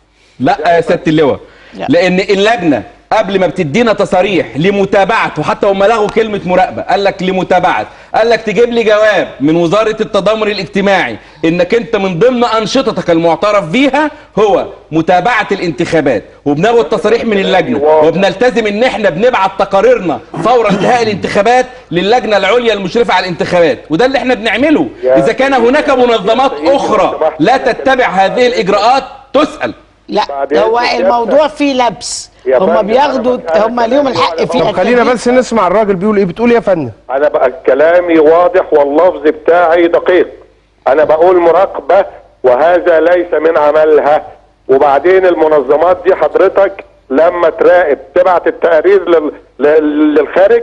لا يا سياده اللواء لا. لان اللجنه قبل ما بتدينا تصاريح لمتابعه وحتى هم لغوا كلمه مراقبه قال لك لمتابعه قال لك تجيب لي جواب من وزاره التضامن الاجتماعي انك انت من ضمن انشطتك المعترف بيها هو متابعه الانتخابات وبناخد تصاريح من اللجنه وبنلتزم ان احنا بنبعت تقاريرنا فور انتهاء الانتخابات للجنه العليا المشرفه على الانتخابات وده اللي احنا بنعمله اذا كان هناك منظمات اخرى لا تتبع هذه الاجراءات تسال لا بعدين هو السياسة- الموضوع فيه لبس يا هم فندم، بياخدوا أنا- أنا هم ليهم الحق كلامي في طب خلينا التدريب. بس نسمع الراجل بيقول ايه بتقول إيه يا فندم انا بقى كلامي واضح واللفظ بتاعي دقيق انا بقول مراقبه وهذا ليس من عملها وبعدين المنظمات دي حضرتك لما تراقب تبعت التقارير لل... لل... للخارج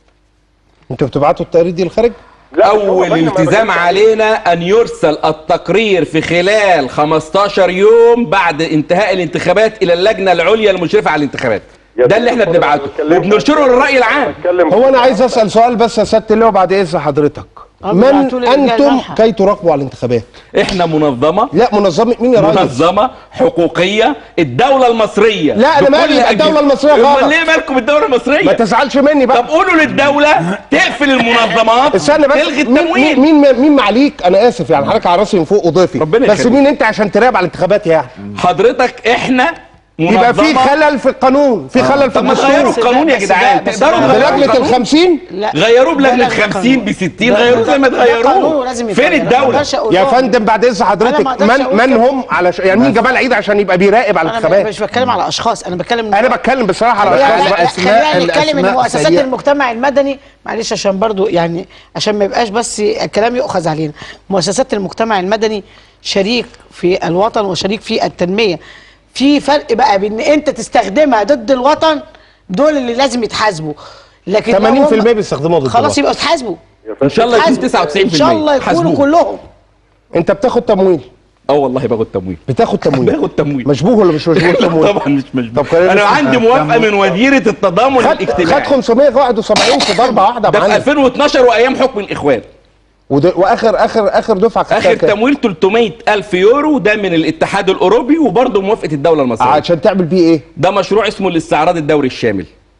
انتوا بتبعتوا التقارير دي للخارج لا اول هو فندم، أنا التزام بقول- علينا ان يرسل التقرير في خلال 15 يوم بعد انتهاء الانتخابات الى اللجنه العليا المشرفه على الانتخابات يا ده اللي احنا دكتور، بنبعته أنا بتكلم- وبننشره للراي العام بتكلم هو انا عايز اسال سؤال بس يا سياده اللواء بعد اذن حضرتك آه، من بيبعتوا لي رجال انتم ملحق. كي تراقبوا على الانتخابات احنا منظمه لا منظمه مين يا ريس منظمه حقوقيه الدوله المصريه لا، أنا مالي بكل بالدولة أجهزة. المصرية امال غلط. ليه مالكم بالدوله ما المصريه تزعلش مني بقى طب قولوا للدوله تقفل المنظمات استنى بس تلغي مين التمويل مين مين, مين معليك انا اسف يعني حضرتك على راسي من فوق وضيفي ربنا بس يخليك. مين انت عشان تراقب على الانتخابات يعني حضرتك احنا يبقى في منظمة- خلل في القانون في خلل في طب ما تغيروا الدستور القانون يا بس جدعان ده- بس تقدروا ده- ده تغيروا لجنه القانون؟ الخمسين لا غيروه ده بلجنه لازم 50 ب قانون. 60 ده- غيروه ده- زي ما ده قانون تغيروه لازم فين يتغير. ما الدوله أقدرش أقول يا لهم. فندم بعد اذن حضرتك أنا ما أقدرش من أقول من كده. هم على ش... يعني مين جمال عيد عشان يبقى بيراقب على انا الانتخابات مش بتكلم على اشخاص انا بتكلم انا بتكلم بصراحه على لا اشخاص لا بقى لا الأسماء- خلينا نتكلم ان الأسماء مؤسسات سيئة. المجتمع المدني معلش عشان برضو يعني عشان ما يبقاش بس الكلام يؤخذ علينا مؤسسات المجتمع المدني شريك في الوطن وشريك في التنميه في فرق بقى بين انت تستخدمها ضد الوطن دول اللي لازم يتحاسبوا لكن لو 80% هم- بيستخدموها ضد خلاص الوطن. يبقى يتحاسبوا ان شاء الله يكون يتحاسبوا. 99% ان شاء الله يكونوا حاسبوه. كلهم انت بتاخد تمويل اه والله باخد تمويل بتاخد تمويل باخد تمويل مشبوه ولا مش مشبوه تمويل طبعا مش مشبوه طب خلينا انا نسمع. عندي موافقه من وزيره التضامن خد خد الاجتماعي 571 في ضربه واحده ده في معانا 2012 وايام حكم الاخوان ود- واخر اخر اخر دفعه خدتها اخر كام؟ تمويل 300 الف يورو ده من الاتحاد الاوروبي وبرضه موافقه الدوله المصريه عشان تعمل بيه ايه؟ ده مشروع اسمه الاستعراض الدوري الشامل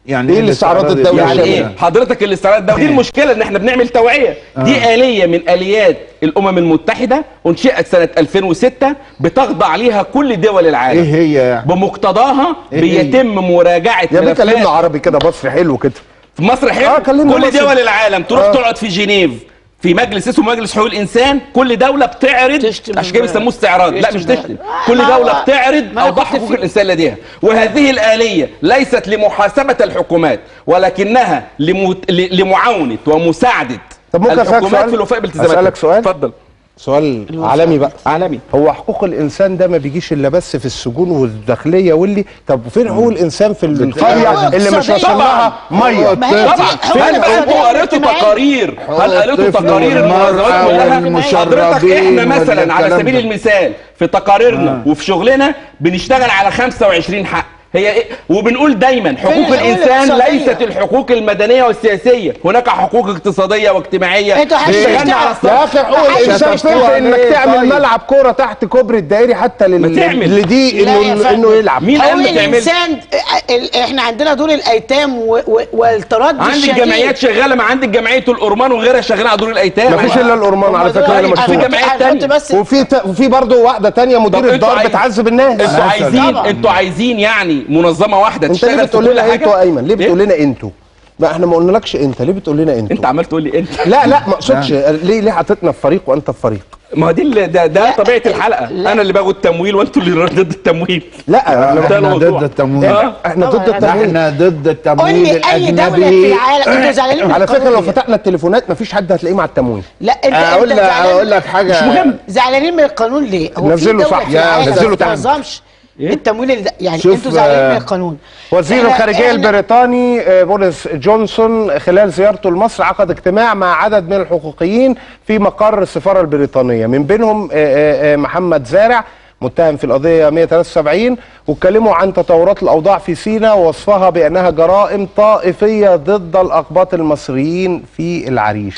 يعني إيه الاستعراض الدولي يعني الشامل؟ ايه؟ ده؟ حضرتك الاستعراض الدولي يعني الشامل إيه الاستعراض الدولي يعني الشامل؟ ايه حضرتك الاستعراض الدولي دي المشكله ان احنا بنعمل توعيه دي اليه من اليات الامم المتحده انشئت سنه 2006 بتخضع ليها كل دول العالم ايه هي يعني؟ بمقتضاها إيه هي؟ بيتم مراجعه يا بيه ملفات كلمنا عربي كده مصري حلو كده في مصر حلو آه، كلمنا كل مصري. دول العالم تروح آه. تقعد في جنيف في مجلس اسمه مجلس حقوق الانسان كل دوله بتعرض تشتم عشان كده بيسموه استعراض لا تشتم مش تشتم بقى. كل ما دوله هو- بتعرض ما أنا اوضاع كنت حقوق في- الانسان لديها وهذه الاليه ليست لمحاسبه الحكومات ولكنها لمت... ل- لمعاونه ومساعده طب ممكن أسألك الحكومات سؤال؟ في الوفاء بالتزاماتها أسألك سؤال؟ اتفضل سؤال عالمي بقى عالمي هو حقوق الانسان ده ما بيجيش الا بس في السجون والداخليه واللي طب فين حقوق الانسان في القريه اللي مش اقتصادية. واصل لها ميه ما هي دي طبعا حقوق هل الاقتصادية انتوا قريتوا والاجتماعية. تقارير هل قريتوا الطفل تقارير والمرأة المنظمات كلها والمشردين حضرتك احنا مثلا على والكلام سبيل ده. المثال في تقاريرنا وفي شغلنا بنشتغل على 25 حق هي إيه؟ وبنقول دايما حقوق الحقوق الانسان الاقتصادية؟ ليست الحقوق المدنيه والسياسيه هناك حقوق اقتصاديه واجتماعيه انتوا اشتغلنا هتشتغل- على يا الصف اخي حقوق عشان الانسان فين تشتغلوا في انك عليه تعمل طيب. ملعب كوره تحت كوبري الدائري حتى ما لل... تعمل. لدي لا يا انه فندم. انه يلعب مين قال حقوق ما تعملش؟ الانسان اه، ال- احنا عندنا دور الايتام و- و- والتردي عندك الشديد. جمعيات شغاله ما عندك جمعيه الارمان وغيرها شغاله على دور الايتام ما فيش الا الأورمان على فكره هنا أنا في مشهور كنت- جمعيات أنا كنت تانية. بس وفي ت... وفي برضه واحده تانية طب مدير انتوا الدار عايز- بتعذب الناس انتوا عايزين طبعا. انتوا عايزين يعني منظمه واحده انت ليه تشتغل في بتقول كل لنا حاجه انتوا يا ايمن ليه إيه؟ بتقول لنا انتوا ما احنا ما قلنالكش انت ليه بتقول لنا انتوا انت عمال تقول لي انت لا لا ما اقصدش ليه ليه حطيتنا في فريق وانت في فريق ما هو دي اللي ده, ده لا، طبيعه الحلقه لا. انا اللي باخد تمويل وانتوا اللي ضد التمويل لا ده احنا الموضوع. ضد التمويل اه. احنا ضد طبعاً. التمويل احنا ضد قول التمويل لي اي دوله في الاجنبي العالم انتوا زعلانين من على فكره القانون لو ليه؟ فتحنا التليفونات مفيش حد هتلاقيه مع التمويل لا انت اقول انت لك زعلان- اقول لك حاجه مش مهم زعلانين من القانون ليه؟ هو في نزله دولة صح. في يا العالم نزله ما تحت. بتنظمش ايه؟ التمويل اللي- يعني شوف، انتوا زعلانين آه، من القانون وزير احنا- الخارجيه احنا- البريطاني آه، بوريس جونسون خلال زيارته لمصر عقد اجتماع مع عدد من الحقوقيين في مقر السفاره البريطانيه من بينهم آه، آه، آه، محمد زارع متهم في القضيه 173 واتكلموا عن تطورات الاوضاع في سيناء ووصفها بانها جرائم طائفيه ضد الاقباط المصريين في العريش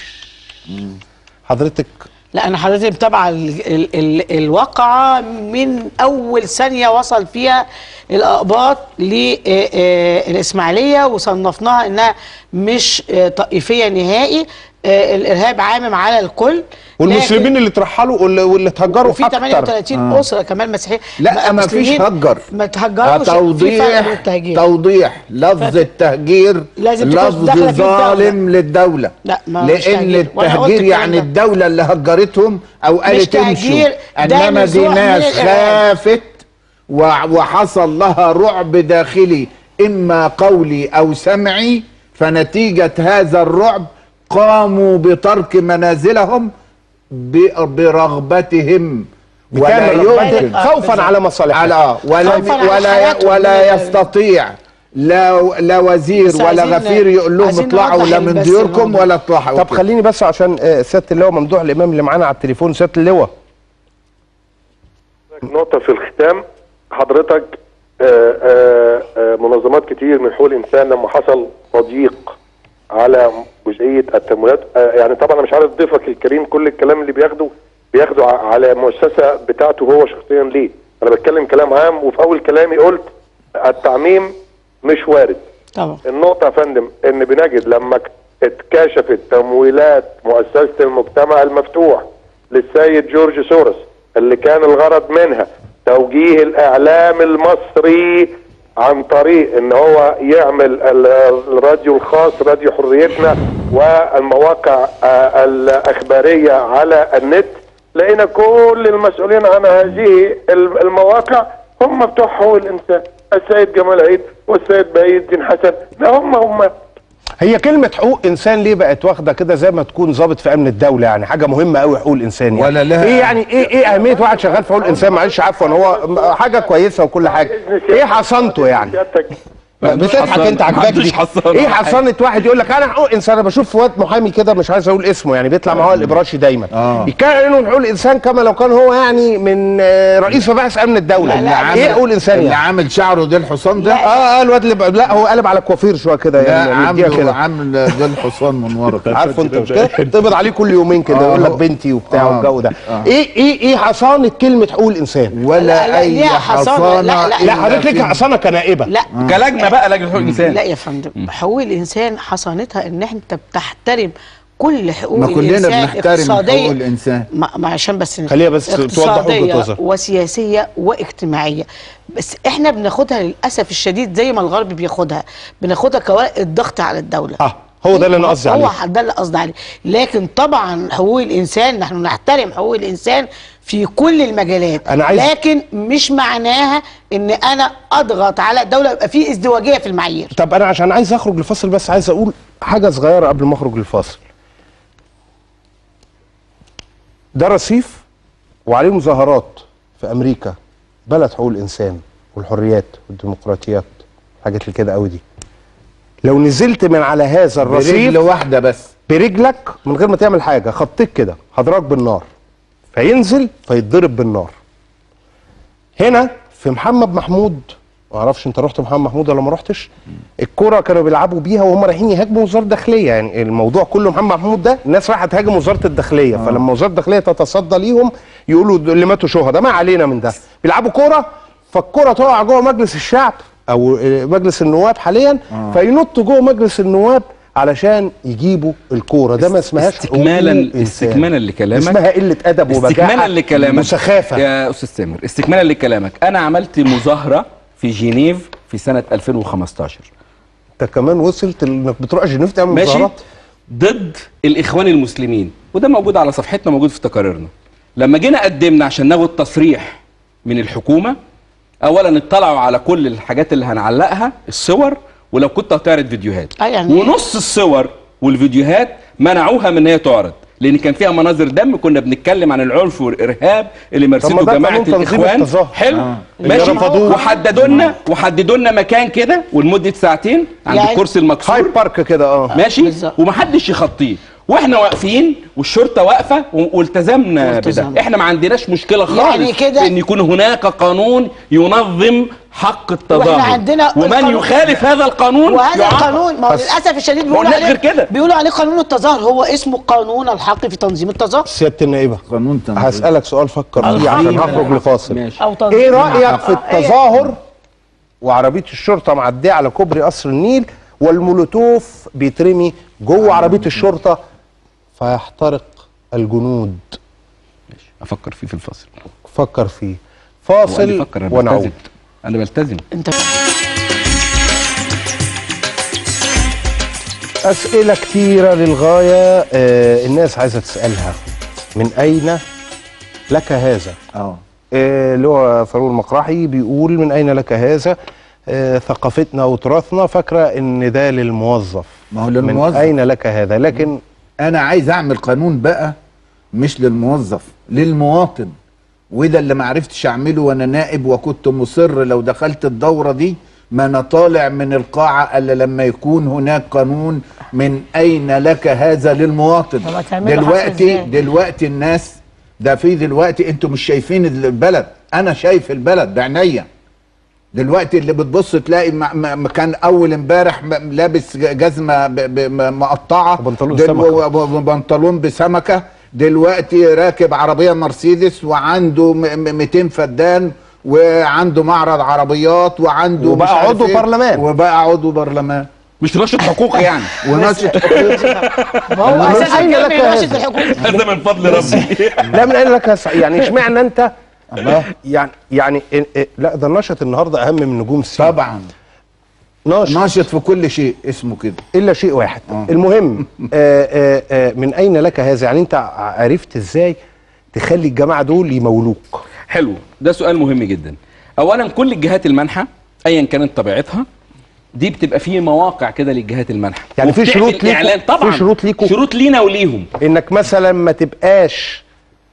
حضرتك لا انا حضرتك متابعه ال ال ال الواقعه من اول ثانيه وصل فيها الاقباط للاسماعيليه وصنفناها انها مش آه، طائفيه نهائي آه، الارهاب عامم على الكل والمسلمين لكن- اللي اترحلوا واللي, واللي اتهجروا وفي اكتر 38 اسره كمان مسيحيه لا، ما فيش مسلمين هجر. ما تهجروش في فرق توضيح بين التهجير توضيح لفظ فت- التهجير لازم تكون لفظ داخلة في الدولة. ظالم للدولة لا، ما هو مش لأن تهجير. وأنا قلت التهجير الكلام يعني ده. الدولة اللي هجرتهم أو قالت امشوا تهجير، ده إنما دي نزوع من ناس الإرهاب. خافت وع- وحصل لها رعب داخلي إما قولي أو سمعي فنتيجة هذا الرعب قاموا بترك منازلهم ب- برغبتهم ولا بكامل رغبتهم، يمكن آه، خوفا بالظبط. على مصالحهم على اه ولا خوفاً على ولا حياتهم ولا من- يستطيع لا لا وزير بس ولا عايزين- غفير يقول لهم عايزين اطلعوا نوضح لا من بس ديوركم الموضوع. ولا اطلعوا طب خليني بس عشان آه، سياده اللواء ممدوح الامام اللي معانا على التليفون سياده اللواء نقطة في الختام حضرتك آه، آه، آه، منظمات كتير من حقوق الإنسان لما حصل تضييق على جزئية التمويلات آه، يعني طبعا أنا مش عارف ضيفك الكريم كل الكلام اللي بياخده بياخده ع- على مؤسسة بتاعته هو شخصيا ليه أنا بتكلم كلام عام وفي أول كلامي قلت التعميم مش وارد طبعا النقطة يا فندم إن بنجد لما ك- اتكشفت تمويلات مؤسسة المجتمع المفتوح للسيد جورج سورس اللي كان الغرض منها توجيه الإعلام المصري عن طريق إن هو يعمل ال- الراديو الخاص راديو حريتنا والمواقع آه، الإخبارية على النت لقينا كل المسؤولين عن هذه الم- المواقع هم بتوع حقوق الإنسان السيد جمال عيد والسيد بهي الدين حسن لا هم هم هي كلمه حقوق انسان ليه بقت واخده كده زي ما تكون ضابط في امن الدوله يعني حاجه مهمه قوي حقوق الانسان يعني ولا لها- ايه يعني ايه ايه اهميه واحد شغال في حقوق الانسان معلش عفوا هو م- حاجه كويسه وكل حاجه ايه حصنته يعني سيادتك بتضحك حصانة. انت عجباك محدش دي حصانة. ايه حصانه واحد يقول لك انا حقوق انسان انا بشوف واد محامي كده مش عايز اقول اسمه يعني بيطلع مع هو الابراشي دايما آه. يتكلم انه حقوق الانسان كما لو كان هو يعني من آه، رئيس مباحث امن الدوله اللي عامل- ايه حقوق الانسان اللي يعني عامل شعره ده الحصان ده اه اه الواد اللي ب- لا هو قلب على الكوافير شويه كده لا يعني مديها عامله كده عامل ده الحصان من ورا كده. عارفه انت مش كده تقبض عليه كل يومين كده آه. يقول لك بنتي وبتاع آه. والجو ده آه. ايه ايه ايه حصانه كلمه حقوق الانسان ولا لا، لا، اي ليها حصانة. حصانه لا، لا، لا إلا حضرتك ليك في- حصانه كنائبه لا كلجنه بقى لجنه حقوق الانسان لا يا فندم حقوق الانسان حصانتها ان انت بتحترم كل حقوق ما كلنا الانسان بنحترم اقتصادية. حقوق الإنسان. ما ما عشان بس خليها بس توضح وجهة اقتصادية نظر. وسياسيه واجتماعيه بس احنا بناخدها للاسف الشديد زي ما الغرب بياخدها بناخدها كوائد ضغط على الدوله اه هو ده اللي انا قصدي عليه هو ده اللي قصدي عليه لكن طبعا حقوق الانسان نحن نحترم حقوق الانسان في كل المجالات أنا عايز- لكن مش معناها ان انا اضغط على الدوله يبقى في ازدواجيه في المعايير طب انا عشان عايز اخرج لفاصل بس عايز اقول حاجه صغيره قبل ما اخرج للفاصل ده رصيف وعليه مظاهرات في امريكا بلد حقوق الانسان والحريات والديمقراطيات حاجات اللي كده قوي دي لو نزلت من على هذا الرصيف برجل واحده بس برجلك من غير ما تعمل حاجه خطيك كده هضربك بالنار فينزل فيتضرب بالنار هنا في محمد محمود ما اعرفش انت رحت محمد محمود ولا ما رحتش الكوره كانوا بيلعبوا بيها وهم رايحين يهاجموا وزاره الداخليه يعني الموضوع كله محمد محمود ده الناس رايحه تهاجم وزاره الداخليه آه. فلما وزاره الداخليه تتصدى ليهم يقولوا دول اللي ماتوا شهداء ما علينا من ده بيلعبوا كوره فالكوره تقع جوه مجلس الشعب او آه، مجلس النواب حاليا آه. فينطوا جوه مجلس النواب علشان يجيبوا الكوره ده ما اسمهاش حقوق استكمالا إنسان. استكمالا لكلامك اسمها قله ادب وبجاحه استكمالا لكلامك وسخافه يا استاذ سامر استكمالا لكلامك انا عملت مظاهره في جنيف في سنه 2015 انت كمان وصلت انك بتروح جنيف تعمل ماشي مظاهرات ضد الاخوان المسلمين وده موجود على صفحتنا موجود في تقاريرنا لما جينا قدمنا عشان ناخد تصريح من الحكومه اولا اطلعوا على كل الحاجات اللي هنعلقها الصور ولو كنت هتعرض فيديوهات آه يعني ونص الصور والفيديوهات منعوها من ان هي تعرض لان كان فيها مناظر دم كنا بنتكلم عن العنف والارهاب اللي مارسته ده جماعه قانون تنظيم الاخوان التظاهر. حلو آه. اللي ماشي رفضوه. وحددوا لنا وحددوا لنا مكان كده ولمده ساعتين عند يعني الكرسي المكسور هايد بارك كده اه ماشي بالظبط. ومحدش يخطيه واحنا واقفين والشرطه واقفه و- والتزمنا والتزمنا. بده احنا ما عندناش مشكله خالص يعني كده- ان يكون هناك قانون ينظم حق التظاهر واحنا عندنا ومن القانون- يخالف هذا القانون وهذا يعاقب. القانون ما هو بس- للاسف الشديد ما بيقولوا قلناش عليه غير كده. بيقولوا عليه قانون التظاهر هو اسمه قانون الحق في تنظيم التظاهر سياده النائبه قانون تنظيم هسالك سؤال فكر فيه الحمد عشان لله. هخرج لفاصل ماشي او تنظيم ايه رايك في آه، إيه؟ التظاهر وعربيه الشرطه معديه على كوبري قصر النيل والمولوتوف بيترمي جوه عربيه الشرطه فيحترق الجنود افكر فيه في الفصل فكر فيه هو قال لي فاصل فكر انا ونعود بلتزم انا بلتزم انت أسئلة كتيرة للغاية آه الناس عايزة تسألها من أين لك هذا؟ اه آه، اللي هو فاروق المقرحي بيقول من أين لك هذا؟ آه ثقافتنا وتراثنا فاكرة إن ده للموظف ما هو من للموظف أين لك هذا؟ لكن انا عايز اعمل قانون بقى مش للموظف للمواطن وده اللي ما عرفتش اعمله وانا نائب وكنت مصر لو دخلت الدوره دي ما انا طالع من القاعه الا لما يكون هناك قانون من اين لك هذا للمواطن طب هتعمله حفل دلوقتي إزاي؟ دلوقتي الناس ده في دلوقتي انتوا مش شايفين البلد انا شايف البلد بعينيا دلوقتي اللي بتبص تلاقي م- م- كان اول امبارح م- لابس ج- جزمه ب- ب- م- مقطعه وبنطلون دل- سمكة. و- و- وبنطلون بسمكه دلوقتي راكب عربيه مرسيدس وعنده م- م- 200 فدان وعنده معرض عربيات وعنده وبقى مش عارف عضو إيه، برلمان. وبقى عضو برلمان مش نشط حقوق يعني ونشط ما هو من اساسا أين كان لك بيناشد هذا؟ الحكومه هذا من فضل ربي لا من أين لك هذا؟ يعني اشمعنى أنت يعني يعني إيه- إيه، لا ده النشط النهارده أهم من نجوم السينما طبعا ناشط ناشط في كل شيء اسمه كده الا شيء واحد آه. المهم آآ آآ آآ من اين لك هذا يعني انت عرفت ازاي تخلي الجماعه دول يمولوك حلو ده سؤال مهم جدا اولا كل الجهات المانحه ايا كانت طبيعتها دي بتبقى فيه مواقع كده للجهات المانحه يعني في وبتعمل شروط ليكوا؟ اعلان في طبعا شروط ليكوا؟ شروط لينا وليهم انك مثلا ما تبقاش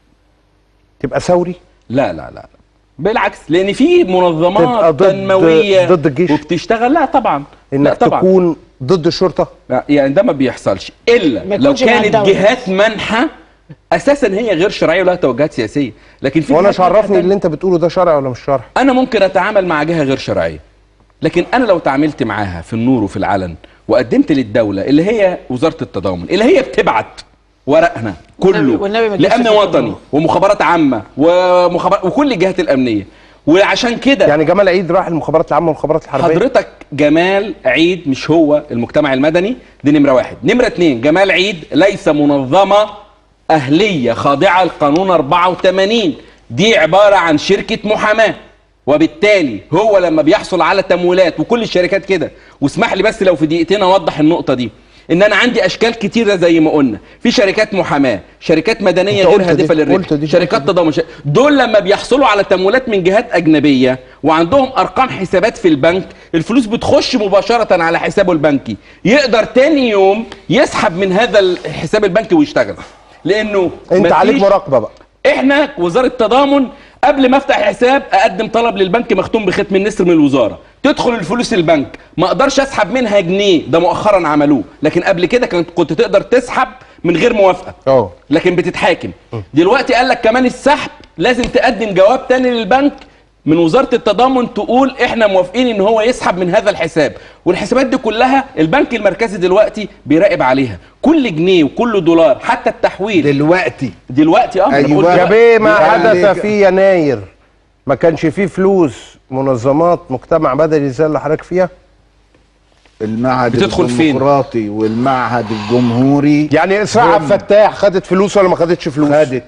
تبقى ثوري لا لا لا لا. بالعكس لان في تبقى منظمات ضد- تنمويه ضد الجيش؟ وبتشتغل لا طبعا لا انك طبعا تكون ضد الشرطه لا، يعني ده ما بيحصلش الا ما لو يكونش مع كانت الدولة. جهات منحه اساسا هي غير شرعيه ولها توجهات سياسيه لكن في وانا جهات مش عرفني منحة اللي انت بتقوله ده شرعي ولا مش شرعي انا ممكن اتعامل مع جهه غير شرعيه لكن انا لو تعاملت معاها في النور وفي العلن وقدمت للدوله اللي هي وزاره التضامن اللي هي بتبعت ورقنا كله والنبي- والنبي ما تجيبش لامن في وطني التضامن. ومخابرات عامه ومخابرات وكل الجهات الامنيه وعشان كده يعني جمال عيد راح المخابرات العامه والمخابرات الحربيه حضرتك جمال عيد مش هو المجتمع المدني دي نمرة واحد نمرة اتنين جمال عيد ليس منظمة أهلية خاضعة لقانون 84 دي عبارة عن شركة محاماة وبالتالي هو لما بيحصل على تمويلات وكل الشركات كده واسمح لي بس لو في دقيقتين اوضح النقطة دي ان انا عندي اشكال كتيره زي ما قلنا في شركات محاماه شركات مدنيه أنت غير قلت دي- هادفه للربح قلت دي. شركات تضامن ش- دول لما بيحصلوا على تمويلات من جهات اجنبيه وعندهم ارقام حسابات في البنك الفلوس بتخش مباشره على حسابه البنكي يقدر تاني يوم يسحب من هذا الحساب البنكي ويشتغل لانه انت عليك مفيش- مراقبه بقى احنا وزاره التضامن قبل ما افتح حساب اقدم طلب للبنك مختوم بختم النسر من الوزاره تدخل الفلوس البنك ما اقدرش اسحب منها جنيه ده مؤخرا عملوه لكن قبل كده كنت كنت تقدر تسحب من غير موافقه اه لكن بتتحاكم دلوقتي قال لك كمان السحب لازم تقدم جواب تاني للبنك من وزاره التضامن تقول احنا موافقين ان هو يسحب من هذا الحساب والحسابات دي كلها البنك المركزي دلوقتي بيراقب عليها كل جنيه وكل دولار حتى التحويل دلوقتي دلوقتي اه أنا أيوة. بقول يا دلوقتي. بيه ما يعني حدث ك- في يناير ما كانش فيه فلوس منظمات مجتمع مدني زي اللي حضرتك فيها المعهد بتدخل فين؟ الديمقراطي والمعهد الجمهوري يعني اسراء هم عبد الفتاح خدت فلوس ولا ما خدتش فلوس خدت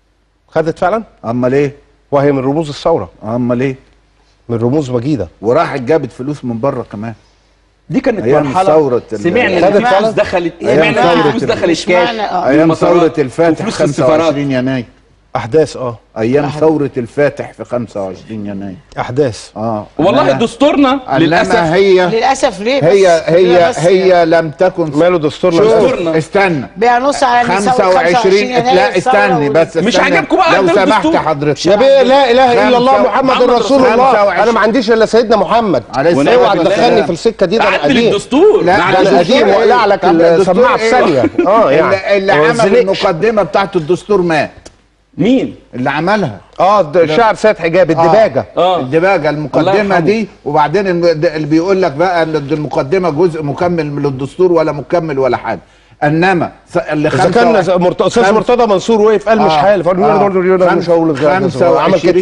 خدت فعلا امال ايه وهي من رموز الثوره امال ايه من رموز مجيده وراحت جابت فلوس من بره كمان دي كانت أيام مرحله ثورة ال- سمعنا ان خدت في فلوس فعلا؟ دخلت أيام سمعنا ان ثورة فلوس ال- دخلت مش كاش معنى- آه. من ايام المطارات ثوره الفاتح وفلوس في السفارات 25 يناير احداث اه ايام ثوره الفاتح في 25 يناير احداث اه والله إنما- دستورنا للاسف انما هي للاسف ليه بس هي خلينا هي بس هي لم تكن ماله دستورنا شوف دستورنا. استنى بينص على إن ثورة 25 يناير لا الثورة استني وال- بس مش استنى. عاجبكم بقى لو عندنا سمحت الدستور. حضرتك يا بيه لا اله الا الله خمسة- محمد محمد رسول رسول الله الله. انا ما عنديش الا سيدنا محمد عليه الصلاة اوعى والسلام. تدخلني في السكه دي ده انا عدل قديم الدستور لا نعم. ده انا الدستور قديم إيه؟ واقلع لك طب الدستور السماعه في إيه؟ ثانيه اه يعني اللي, اللي ما عمل تزنقش. المقدمه بتاعت الدستور مات مين اللي عملها اه ده الشاعر سيد حجاب الدباجه اه الدباجه الله المقدمه يرحمه. دي وبعدين الم- ده اللي بيقول لك بقى ان دي المقدمه جزء مكمل من الدستور ولا مكمل ولا حاجه انما س- اللي اذا خمسة كان وع- مرت- استاذ خمسة- مرتضى منصور وقف قال مش آه، حالف قال آه. مش هقول خمس- عمل كده 25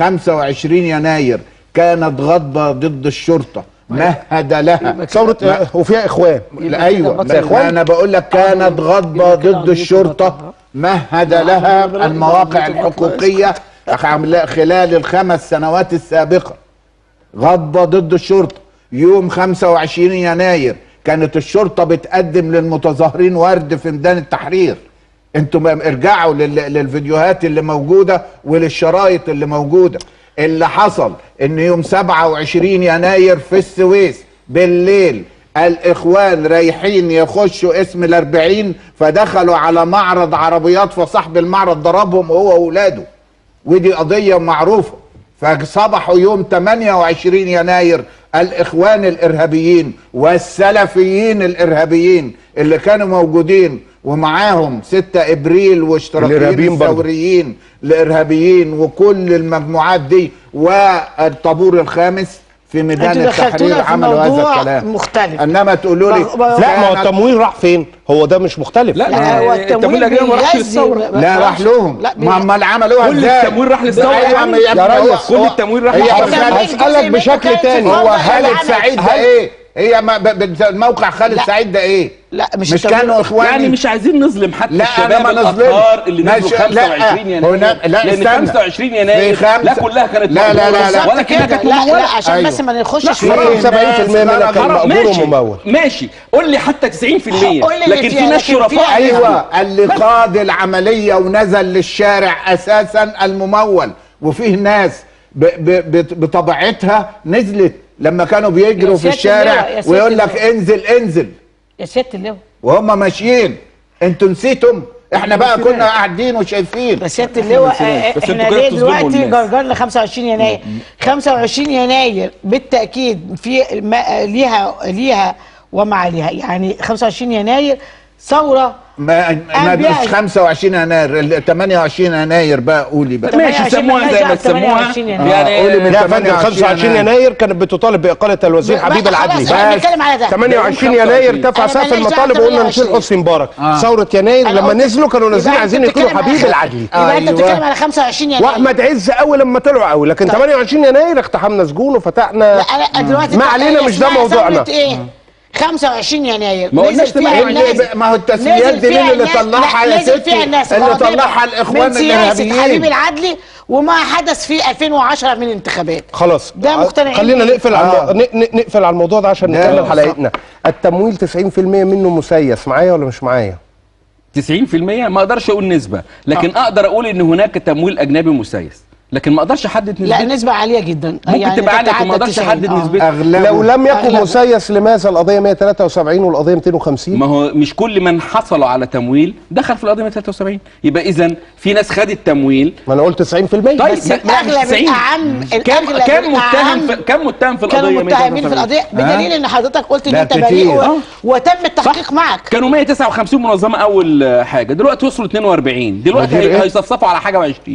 25 يناير كانت غضبه ضد الشرطه مهد لها ثوره آه، وفيها اخوان لا ايوه بطل لا إخوان. انا بقول لك كانت غضبه ضد الشرطه مهد لها المواقع الحقوقيه خلال خلال الخمس سنوات السابقه غضبه ضد الشرطه يوم 25 يناير كانت الشرطه بتقدم للمتظاهرين ورد في ميدان التحرير انتم ارجعوا لل- للفيديوهات اللي موجوده وللشرايط اللي موجوده اللي حصل ان يوم 27 يناير في السويس بالليل الاخوان رايحين يخشوا اسم الاربعين فدخلوا على معرض عربيات فصاحب المعرض ضربهم هو واولاده ودي قضيه معروفه فصبحوا يوم 28 يناير الاخوان الارهابيين والسلفيين الارهابيين اللي كانوا موجودين ومعاهم 6 ابريل واشتراكيين الإرهابيين برضه. الثوريين الارهابيين وكل المجموعات دي والطابور الخامس في ميدان انتوا التحرير دخلتونا في عملوا هذا موضوع الكلام مختلف. انما تقولوا لي بغ- بغ- لا ما هو كانت- التمويل راح فين هو ده مش مختلف لا لا هو التمويل الاجنبي ما راحش بيغذي- للثوره لا راح لهم لا ما هم اللي عملوها كل ازاي التمويل راح للثورة أيوة يعني؟ يا ابني، يا هو- ريس، كل هو- التمويل راح هي للثورة. بس إحنا أنا- بنجزء هسألك منه بشكل كان في تاني. هو فوضى خالد العمل. سعيد ده هل- ايه هي ما ب- ب- موقع خالد لا. سعيد ده ايه لا مش مش التمويل. كانوا اخواني يعني مش عايزين نظلم حتى لا الشباب انا ما نظلمش الاطهار اللي ماشي، نزلوا 25 لا، يناير هنا- لا لان استنى. 25 يناير في خمسة- لا كلها كانت لا، لا، لا، مقبولة لا. ولا كانها كانت لا لا ممولة عشان أيوة. بس ما نخشش لا، في حرام. في 70% منها ناس- كان حرام. مقبول ماشي وممول ماشي قول لي حتى 90% قول لي اللي لكن في فيها، ناس لكن شرفاء فيها- ايوه اللي قاد العمليه ونزل للشارع اساسا الممول وفيه ناس ب ب ب بطبيعتها نزلت لما كانوا بيجروا يا في سيادة الشارع اللواء، يا سيادة ويقول لك اللواء. انزل انزل يا سياده اللواء وهم ماشيين انتوا نسيتم احنا بقى كنا قاعدين وشايفين يا سياده اللواء آه، بس احنا انتوا كده ليه بتظلموا دلوقتي الناس. جرجرنا 25 يناير 25 يناير بالتاكيد في ما ليها ليها وما عليها يعني 25 يناير ثوره ما ما أنبياء. مش 25 يناير ال 28 يناير بقى قولي بقى ماشي 28 سموها زي ما يناير، تسموها 28 يناير. يعني قولي من لا يا فندم 28 25 يناير. يناير كانت بتطالب باقاله الوزير بقى حبيب خلاص، العدلي احنا بنتكلم على ده. 28 ده يوم يناير 25. ارتفع أنا سقف ماليش المطالب دعوة وقلنا نشيل 28. حسني مبارك آه. ثوره يناير أنا لما قلت- نزلوا كانوا نازلين يبقى عايزين أنت يقتلوا بتتكلم على حبيب خ- العدلي يبقى انت أيوة. بتتكلم على 25 يناير واحمد عز اول لما طلعوا قوي لكن 28 يناير اقتحمنا سجون وفتحنا لا انا دلوقتي ما أنت- علينا مش ده اسمها موضوعنا ثورة ايه 25 يناير ما قلناش نزل فيها 28 الناس- ما هو التسميات نزل دي مين فيها اللي الناس- طلعها لا، يا نزل ستي؟ فيها الناس اللي القضية طلعها الإخوان من سياسة الإرهابيين. حبيب العدلي وما حدث في 2010 من انتخابات خلاص ده مقتنعين خلينا بيه. نقفل على آه. المو... ن- ن- نقفل على الموضوع ده عشان ده نكمل صح. حلقتنا التمويل 90% منه مسيس معايا ولا مش معايا 90% ما اقدرش اقول نسبه لكن اقدر اقول ان هناك تمويل اجنبي مسيس لكن ما اقدرش احدد لا نسبته نسبة عالية جدا ممكن تبقى عاليه لكن ما اقدرش تتعدى احدد 90. آه. نسبته اغلبه لو لم يكن أغلب. مسيس لماذا القضيه 173 والقضيه 250 ما هو مش كل من حصلوا على تمويل دخل في القضيه 173 يبقى اذا في ناس خدت تمويل ما انا قلت 90% طيب بس لا، لا، مش الأغلب 90. الأعم كم الأغلب كم متهم الأعم في كم متهم في القضيه كانوا متهمين في 173 القضية بدليل ان حضرتك قلت ان لا، انت كتير. بريء و- آه. وتم التحقيق معك كانوا 159 منظمه اول آه، حاجه دلوقتي وصلوا 42 دلوقتي مدير هي- إيه؟ هيصفصفوا على حاجه و20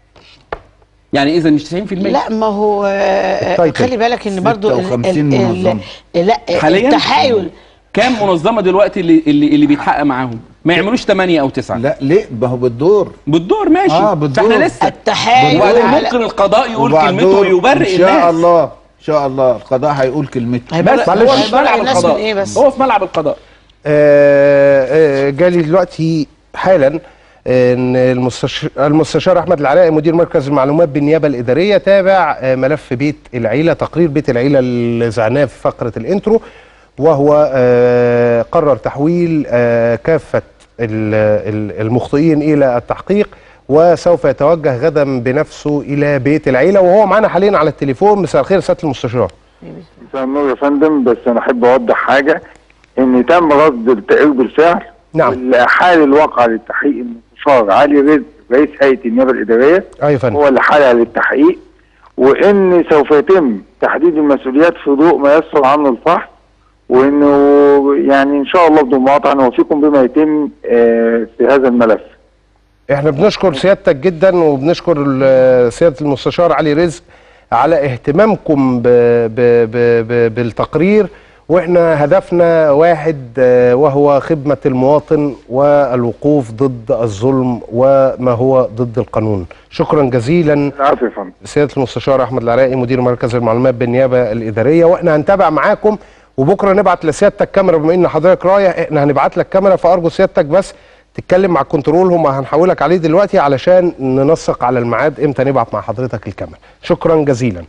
يعني اذا مش 90% لا ما هو آه، التايتل. خلي بالك ان برضو ال- 56 ال- ال- منظمة. لا حاليا التحايل كام منظمه دلوقتي اللي اللي, اللي بيتحقق معاهم ما يعملوش 8 او 9 لا ليه ما هو بالدور بالدور ماشي آه، بالدور. فاحنا لسه التحايل وبعدين على- ممكن القضاء يقول وبعد كلمته دور ويبرئ ان شاء الناس الله ان شاء الله القضاء هيقول كلمته هيبرئ- بس معلش، هو في هيبرئ ملعب الناس من القضاء ايه بس هو في ملعب القضاء آه، آه، جالي دلوقتي حالا ان المستشار, المستشار احمد العلاء مدير مركز المعلومات بالنيابه الاداريه تابع آه، ملف بيت العيله تقرير بيت العيله اللي زعناه في فقره الانترو وهو آه، قرر تحويل آه، كافه ال- ال- المخطئين الى التحقيق وسوف يتوجه غدا بنفسه الى بيت العيله وهو معانا حاليا على التليفون مساء الخير سياده المستشار مساء النور يا فندم بس انا احب اوضح حاجه ان تم رصد التقرير بالفعل نعم. واللي حال الواقع للتحقيق المستشار علي رزق رئيس هيئه النيابه الاداريه ايوه يا فندم هو اللي حالها للتحقيق وان سوف يتم تحديد المسؤوليات في ضوء ما يصل عنه الفحص وانه يعني ان شاء الله بدون مقاطعه نوفيكم بما يتم آه، في هذا الملف احنا بنشكر سيادتك جدا وبنشكر ال- سياده المستشار علي رزق على اهتمامكم ب ب ب ب بالتقرير واحنا هدفنا واحد آه، وهو خدمه المواطن والوقوف ضد الظلم وما هو ضد القانون شكرا جزيلا العفو يا فندم سياده المستشار احمد العراقي مدير مركز المعلومات بالنيابه الاداريه واحنا هنتابع معاكم وبكره نبعت لسيادتك كاميرا بما ان حضرتك رايح احنا هنبعت لك كاميرا فارجو سيادتك بس تتكلم مع الكنترول هم هنحولك عليه دلوقتي علشان ننسق على الميعاد امتى نبعت مع حضرتك الكاميرا شكرا جزيلا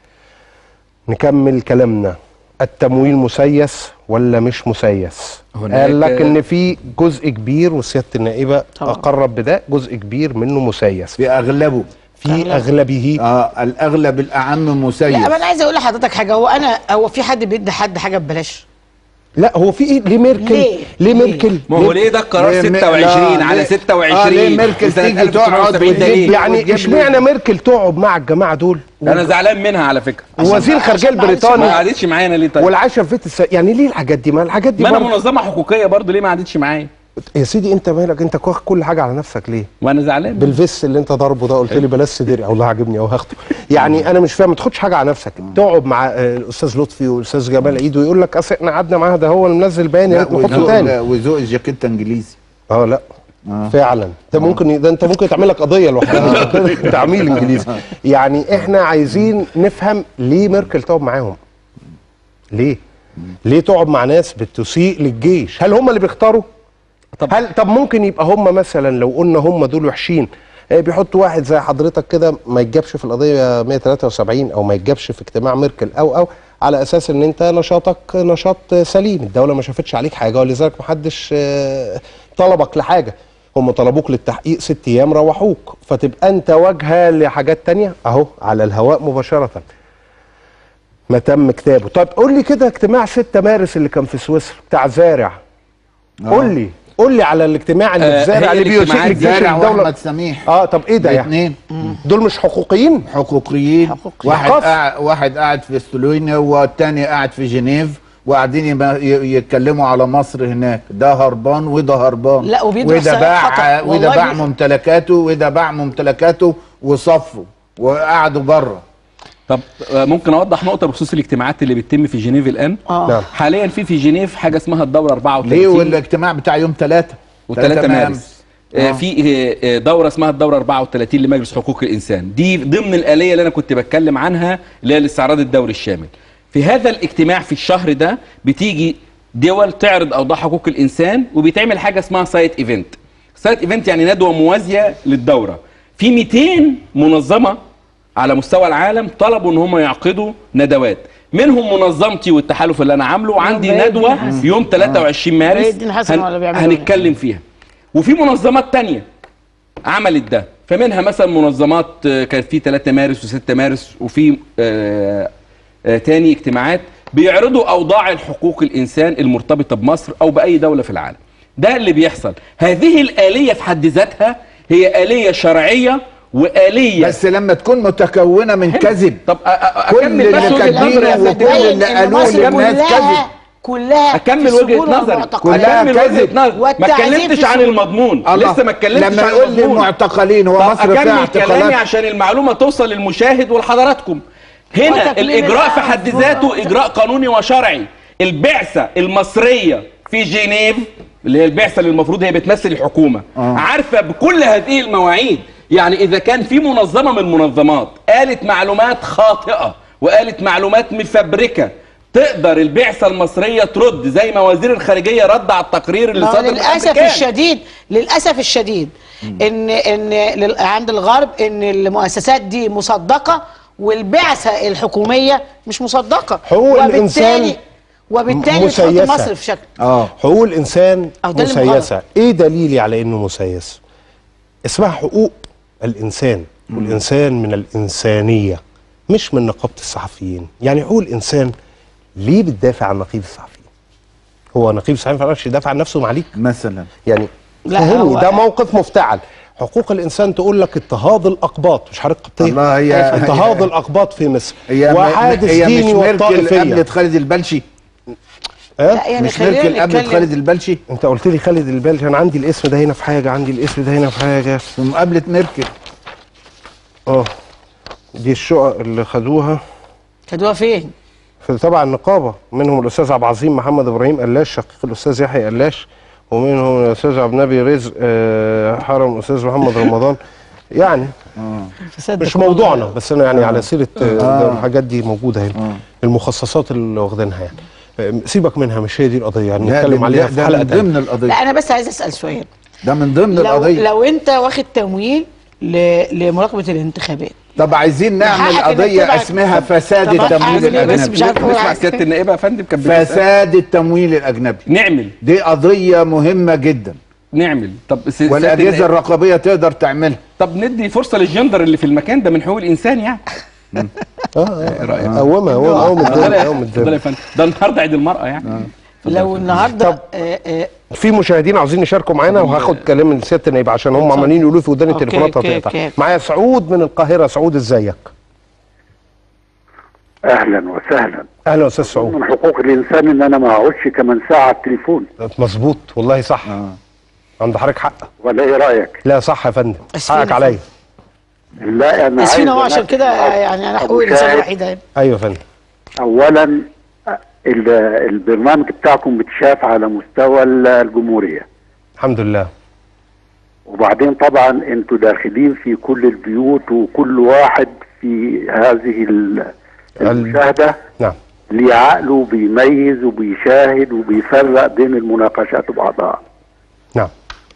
نكمل كلامنا التمويل مسيس ولا مش مسيس هناك- قال لك ان في جزء كبير وسياده النائبه طبعا. اقرب بده جزء كبير منه مسيس في اغلبه في اغلبه اه الاغلب الاعم مسيس لا ما انا عايزه اقول لحضرتك حاجه هو انا هو في حد بيدي حد حاجه ببلاش لا هو في ايه ليه ميركل ليه؟ ليه ليه؟ ميركل ما هو ليه ده القرار ليه م- 26 لا، على ليه- 26 آه، ليه ميركل وسنة تيجي تقعد 1970 ده وتجيب- ليه؟ يعني وتجيب اشمعنى ميركل تقعد مع الجماعه دول انا زعلان منها على فكره ووزير عشان الخارجيه ما عادش- ما البريطاني قعدتش معانا ليه طيب والعاشر فيت الس... يعني ليه الحاجات دي ما الحاجات دي ما انا برضه- منظمه حقوقيه برضه ليه ما قعدتش معايا يا سيدي انت مالك انت واخد كل حاجه على نفسك ليه وانا زعلان بالفيس اللي انت ضربه ده قلت لي بلاش صدري والله عاجبني او هاخده يعني انا مش فاهم ما تاخدش حاجه على نفسك تقعد مع آه، الاستاذ لطفي والاستاذ جمال عيد ويقول لك اصل احنا قعدنا معاه ده هو اللي منزل بيان يا لا، ريت نحطه وذوق- تاني وذوق الجاكيت انجليزي اه لا آه. فعلا ده ممكن ده انت ممكن تعمل لك قضيه لوحدها تعميل انجليزي يعني احنا عايزين نفهم ليه ميركل تقعد معاهم ليه ليه تقعد مع ناس بتسيء للجيش هل هم اللي بيختاروا طب- هل طب ممكن يبقى هم مثلا لو قلنا هم دول وحشين آه، بيحطوا واحد زي حضرتك كده ما يتجابش في القضيه 173 او ما يتجابش في اجتماع ميركل او او على اساس ان انت نشاطك نشاط سليم الدوله ما شافتش عليك حاجه ولذلك ما حدش آه، طلبك لحاجه هم طلبوك للتحقيق ست ايام روحوك فتبقى انت واجهه لحاجات تانية اهو على الهواء مباشره ما تم كتابه طب قول لي كده اجتماع 6 مارس اللي كان في سويسرا بتاع زارع قول لي قول لي على الاجتماع اللي آه، في زارع هي اللي بيسيء الاجتماعات للجيش زارع الدوله واحمد سميح اه طب ايه ده يعني الاثنين دول مش حقوقيين حقوقيين حقوقيين. واحد حقف. قاعد واحد قاعد في استولوينيا والتاني قاعد في جنيف وقاعدين يما- ي- يتكلموا على مصر هناك ده هربان وده هربان لا، وبيدوا وده إحصائيات باع خطأ. وده والله باع بي- ممتلكاته وده باع ممتلكاته وصفوا وقعدوا بره طب آه، ممكن اوضح نقطه بخصوص الاجتماعات اللي بتتم في جنيف الان اه نعم. حاليا في في جنيف حاجه اسمها الدوره 34 ليه والاجتماع بتاع يوم 3 و3 مارس آه، في آه، آه، دوره اسمها الدوره 34 لمجلس حقوق الانسان دي ضمن الاليه اللي انا كنت بتكلم عنها اللي هي الاستعراض الدوري الشامل في هذا الاجتماع في الشهر ده بتيجي دول تعرض اوضاع حقوق الانسان وبيتعمل حاجه اسمها سايت ايفنت سايت ايفنت يعني ندوه موازيه للدوره في 200 منظمه على مستوى العالم طلبوا ان هم يعقدوا ندوات منهم منظمتي والتحالف اللي انا عامله وعندي بإذن ندوه حسن. يوم 23 مارس بإذن حسن ولا بيعملوا إيه؟ هنتكلم فيها وفي منظمات تانية عملت ده فمنها مثلا منظمات آه، كان في 3 مارس و6 مارس وفي آه، آه، تاني اجتماعات بيعرضوا اوضاع الحقوق الانسان المرتبطه بمصر او باي دوله في العالم ده اللي بيحصل هذه الاليه في حد ذاتها هي اليه شرعيه واليه بس لما تكون متكونه من كذب طب أ- أ- كل اكمل بس اللي وجهه كاتبينه نظري يا وكل سيدي. اللي تبين إن قالوه مصر للناس كلها كذب. كلها اكمل في وجهه السجون نظري والمعتقلات. كلها اكمل كذب. وجهه نظري ما والتعذيب اتكلمتش في عن السجون. المضمون الله. لسه ما اتكلمتش لما عن يقول لي المضمون معتقلين هو طب مصر فيها اكمل كلامي اعتقالات عشان المعلومه توصل للمشاهد ولحضراتكم هنا وتكليم الاجراء في الأمر. حد ذاته اجراء قانوني وشرعي البعثه المصريه في جنيف اللي هي البعثه اللي المفروض هي بتمثل الحكومه آه. عارفه بكل هذه المواعيد يعني اذا كان في منظمه من المنظمات قالت معلومات خاطئه وقالت معلومات مفبركه تقدر البعثه المصريه ترد زي ما وزير الخارجيه رد على التقرير اللي ما هو صدر من للاسف الأمريكان. الشديد للاسف الشديد ان ان لل- عند الغرب ان المؤسسات دي مصدقه والبعثه الحكوميه مش مصدقه حقوق وبالتالي- الإنسان وبالتالي بتحط مسيسة. مصر في شكل اه حقوق الانسان أو ده اللي مسيسه ايه دليلي على انه مسيس اسمها حقوق الانسان والانسان من الانسانيه مش من نقابه الصحفيين يعني حقوق الانسان ليه بتدافع عن نقيب الصحفيين هو نقيب الصحفيين ما يعرفش يدافع عن نفسه معليك مثلا يعني لا، فهمني هو- ده موقف مفتعل حقوق الانسان تقول لك اضطهاد الاقباط مش حضرتك قبطيه الله، هي- اضطهاد الاقباط في مصر هي وحادث هي مش ديني ميركل والطائفيه قابلت خالد البلشي ها؟ لا يعني مش ميركل خلينا قابلت نتكلم خالد البلشي انت قلت لي خالد البلش انا عندي الاسم ده هنا في حاجه عندي الاسم ده هنا في حاجه في مقابله ميركل اه دي الشقق اللي خدوها خدوها فين؟ في تبع النقابه منهم الاستاذ عبد العظيم محمد ابراهيم قلاش شقيق الاستاذ يحيى قلاش ومنهم الاستاذ عبد النبي رزق آه، حرم الاستاذ محمد رمضان يعني فساد مش ده كله. موضوعنا بس انا يعني على سيره آه. الحاجات دي موجوده هنا المخصصات اللي واخدينها يعني آه، سيبك منها مش هي دي القضيه يعني لا، نتكلم ده- عليها ده- في ده حلقه من تانية. ضمن القضيه لا انا بس عايز اسال سؤال ده من ضمن لو القضيه لو انت واخد تمويل ل- لمراقبه الانتخابات طب عايزين نعمل حقك إنك قضيه تبعت- اسمها فساد طب التمويل أعمل إيه بس الاجنبي مش عارف هو نسمع عايز سياده إيه. النائبه يا فندم كانت بتسأل. فساد التمويل الاجنبي نعمل دي قضيه مهمه جدا نعمل طب س- سيادة والاجهزه النائبة. الرقابيه تقدر تعملها طب ندي فرصه للجندر اللي في المكان ده من حقوق الانسان يعني اه اه قومها قومها قوم الدنيا قوم اتفضل يا الدنيا فندم ده النهارده عيد المراه يعني لو النهارده طب- آه، آه، في مشاهدين عاوزين يشاركوا معانا وهاخد كلام من سياده النائب عشان هم عمالين يقولوا في وداني أوكي، التليفونات أوكي، هتقطع أوكي. معايا سعود من القاهره سعود ازيك اهلا وسهلا اهلا استاذ سعود من حقوق الانسان ان انا ما اقعدش كمان ساعه على التليفون مظبوط والله صح عند حضرتك حق ولا ايه رايك؟ لا صح يا فندم أسفين حقك يا عليا لا انا اسفين عايز هو عشان أناقش كده معاك يعني انا أبو حقوق الانسان شاهد. الوحيده يعني. ايوه يا فندم اولا ال- البرنامج بتاعكم بتشاف على مستوى ال- الجمهوريه الحمد لله وبعدين طبعا انتوا داخلين في كل البيوت وكل واحد في هذه ال- المشاهده نعم ليه عقله بيميز وبيشاهد وبيفرق بين المناقشات وبعضها نعم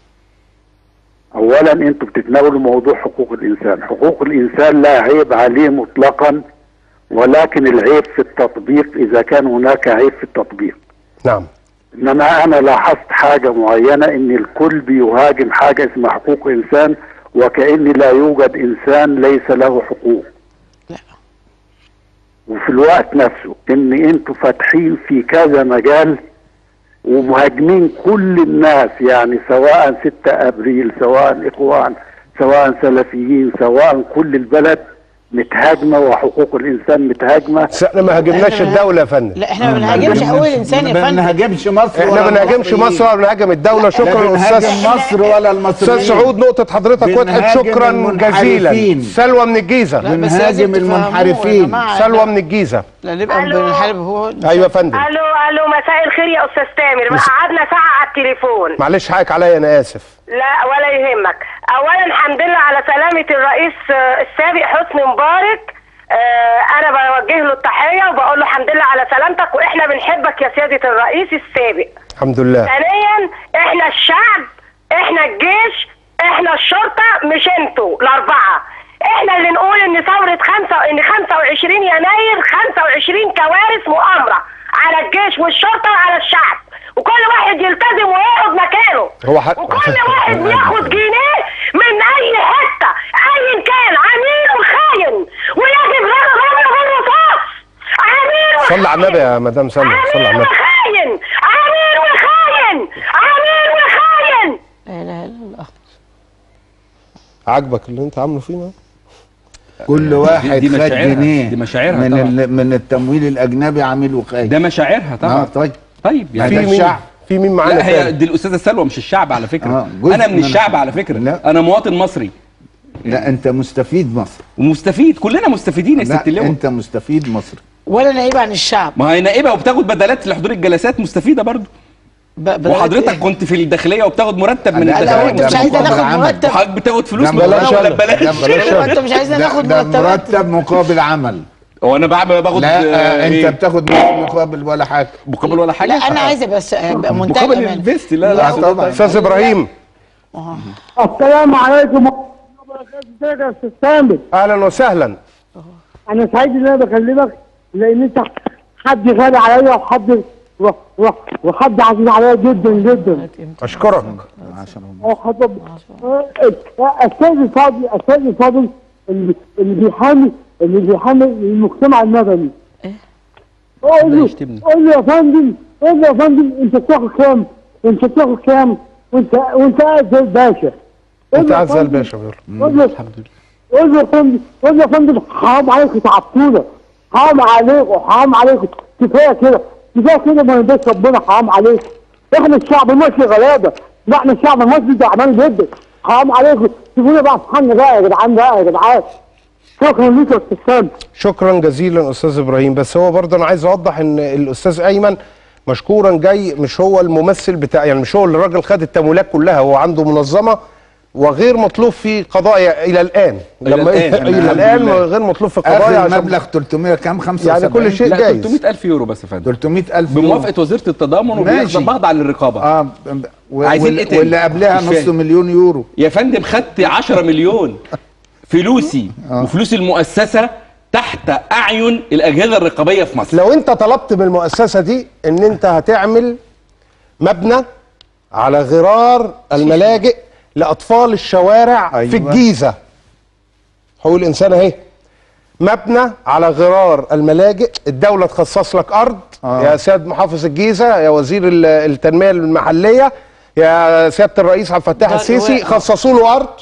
اولا انتوا بتتناولوا موضوع حقوق الانسان حقوق الانسان لا عيب عليه مطلقا ولكن العيب في التطبيق اذا كان هناك عيب في التطبيق نعم انما انا لاحظت حاجه معينه ان الكل بيهاجم حاجه اسمها حقوق انسان وكأن لا يوجد انسان ليس له حقوق لا. وفي الوقت نفسه ان انتوا فاتحين في كذا مجال ومهاجمين كل الناس يعني سواء 6 ابريل سواء اخوان سواء سلفيين سواء كل البلد متهاجمه وحقوق الانسان متهاجمه بس احنا ما هاجمناش إحنا- الدوله يا فندم لا احنا ما بنهاجمش حقوق الانسان يا ما فندم بنهاجمش مصر احنا ولا ما بنهاجمش المصريين. مصر ولا بنهاجم الدوله لا شكرا بنهاجم استاذ مصر ولا المصريين استاذ سعود نقطه حضرتك وضحت بنهاجم شكرا جزيلا المنحرفين. سلوى من الجيزه لا، بس لازم بنهاجم تفهموه يا المنحرفين. جماعة. سلوى من الجيزه لا نبقى ألو. بنحارب هو ايوه يا فندم الو الو مساء الخير يا استاذ تامر مس- قعدنا ساعه على التليفون معلش حقك عليا انا اسف لا ولا يهمك اولا الحمد لله على سلامه الرئيس آه، السابق حسني مبارك آه، انا بوجه له التحيه وبقول له الحمد لله على سلامتك واحنا بنحبك يا سياده الرئيس السابق الحمد لله ثانيا احنا الشعب احنا الجيش احنا الشرطه مش انتوا الاربعه احنا اللي نقول ان ثوره خمسة ان 25 يناير 25 كوارث مؤامره على الجيش والشرطه وعلى الشعب وكل واحد يلتزم ويقعد مكانه هو حق- وكل واحد بياخد جنيه من اي حته ايا كان عميل وخاين ويجب ضرب ضرب بالرصاص عميل صلي على النبي يا مدام سلمى صلي على عميل النبي وخاين عميل وخاين عميل وخاين لا اله الا الله عاجبك اللي انت عامله فينا كل واحد دي خد مشاعرها، جنيه دي مشاعرها من طبعا. ال- من التمويل الاجنبي عامل وخاين ده مشاعرها اه طبعا طيب طيب في يعني ده مين الشعب. في مين معانا لا هي تاني دي الاستاذه سلوى مش الشعب على فكره آه، جزء انا من من الشعب الشعب. على فكره لا. انا مواطن مصري لا انت مستفيد مصر ومستفيد كلنا مستفيدين يا ست لا اللواء انت مستفيد مصر ولا نائب عن الشعب ما هي نائبه وبتاخد بدلات لحضور الجلسات مستفيده برضو ب- بدأت وحضرتك إيه؟ كنت في الداخليه وبتاخد مرتب من لا، لا، لا الداخليه وانت ده مش عايز مقابل ناخد عمل. مرتب وحضرتك بتاخد فلوس ده من بلاش الدولة ولا ده ببلاش بلاش وانت مش عايز ده, ناخد ده مرتبات مرتب مقابل عمل هو انا بعمل باخد لا آه، آه إيه؟ انت بتاخد مقابل ولا حاجه مقابل ولا حاجه لا انا عايزه بس ابقى منتهى مقابل الأمانة. الفيست لا لا لا طبعا استاذ ابراهيم السلام عليكم ورحمة الله وبركاته يا استاذ سامر اهلا وسهلا انا سعيد ان انا بكلمك لان انت حد غالي عليا وحد و- و- وحد عزيز عليا جدا جدا اشكرك وحد- آه، السيد الفاضل السيد الفاضل اللي اللي بيحامي اللي بيحامي المجتمع المدني قول لا له يشتمني. قول له يا فندم قول له يا فندم انت بتاخد كام؟ انت بتاخد كام؟ وانت وانت قاعد زي الباشا قول انت له يا عايز زي فندم- الباشا بيقول قول له قول له يا فندم قول له يا فندم حرام عليكم تعبتونا حرام عليكم حرام عليكم كفايه كده كفايه كده ما يرضيش ربنا حرام عليكم احنا الشعب المصري غلابه لا احنا الشعب المصري تعبان جدا حرام عليكم سيبونا بقى في حالنا بقى يا جدعان بقى يا جدعان شكرا ليك يا استاذ سامي شكرا جزيلا استاذ ابراهيم بس هو برضه انا عايز اوضح ان الاستاذ ايمن مشكورا جاي مش هو الممثل بتاع يعني مش هو اللي الراجل خد التمويلات كلها هو عنده منظمه وغير مطلوب في قضايا الى الان إلى لما الآن، الى الحمد الان لله. غير مطلوب في قضايا اخر عشان مبلغ 300 كام 75 يعني كل شيء لا جايز 300000 يورو بس يا فندم 300000 بموافقه وزيره التضامن ماشي. وبيخضع للرقابه اه و- عايزين وال- إيه تاني؟ واللي قبلها مش نص فاهم. مليون يورو يا فندم خدت 10 مليون فلوسي وفلوس المؤسسه تحت اعين الاجهزه الرقابيه في مصر لو انت طلبت من المؤسسه دي ان انت هتعمل مبنى على غرار الملاجئ لاطفال الشوارع أيوة. في الجيزه حقوق الانسان اهي مبنى على غرار الملاجئ الدوله تخصص لك ارض آه. يا سياد محافظ الجيزه يا وزير ال- التنميه المحليه يا سياده الرئيس عبد الفتاح ده السيسي الوقت. خصصوا له ارض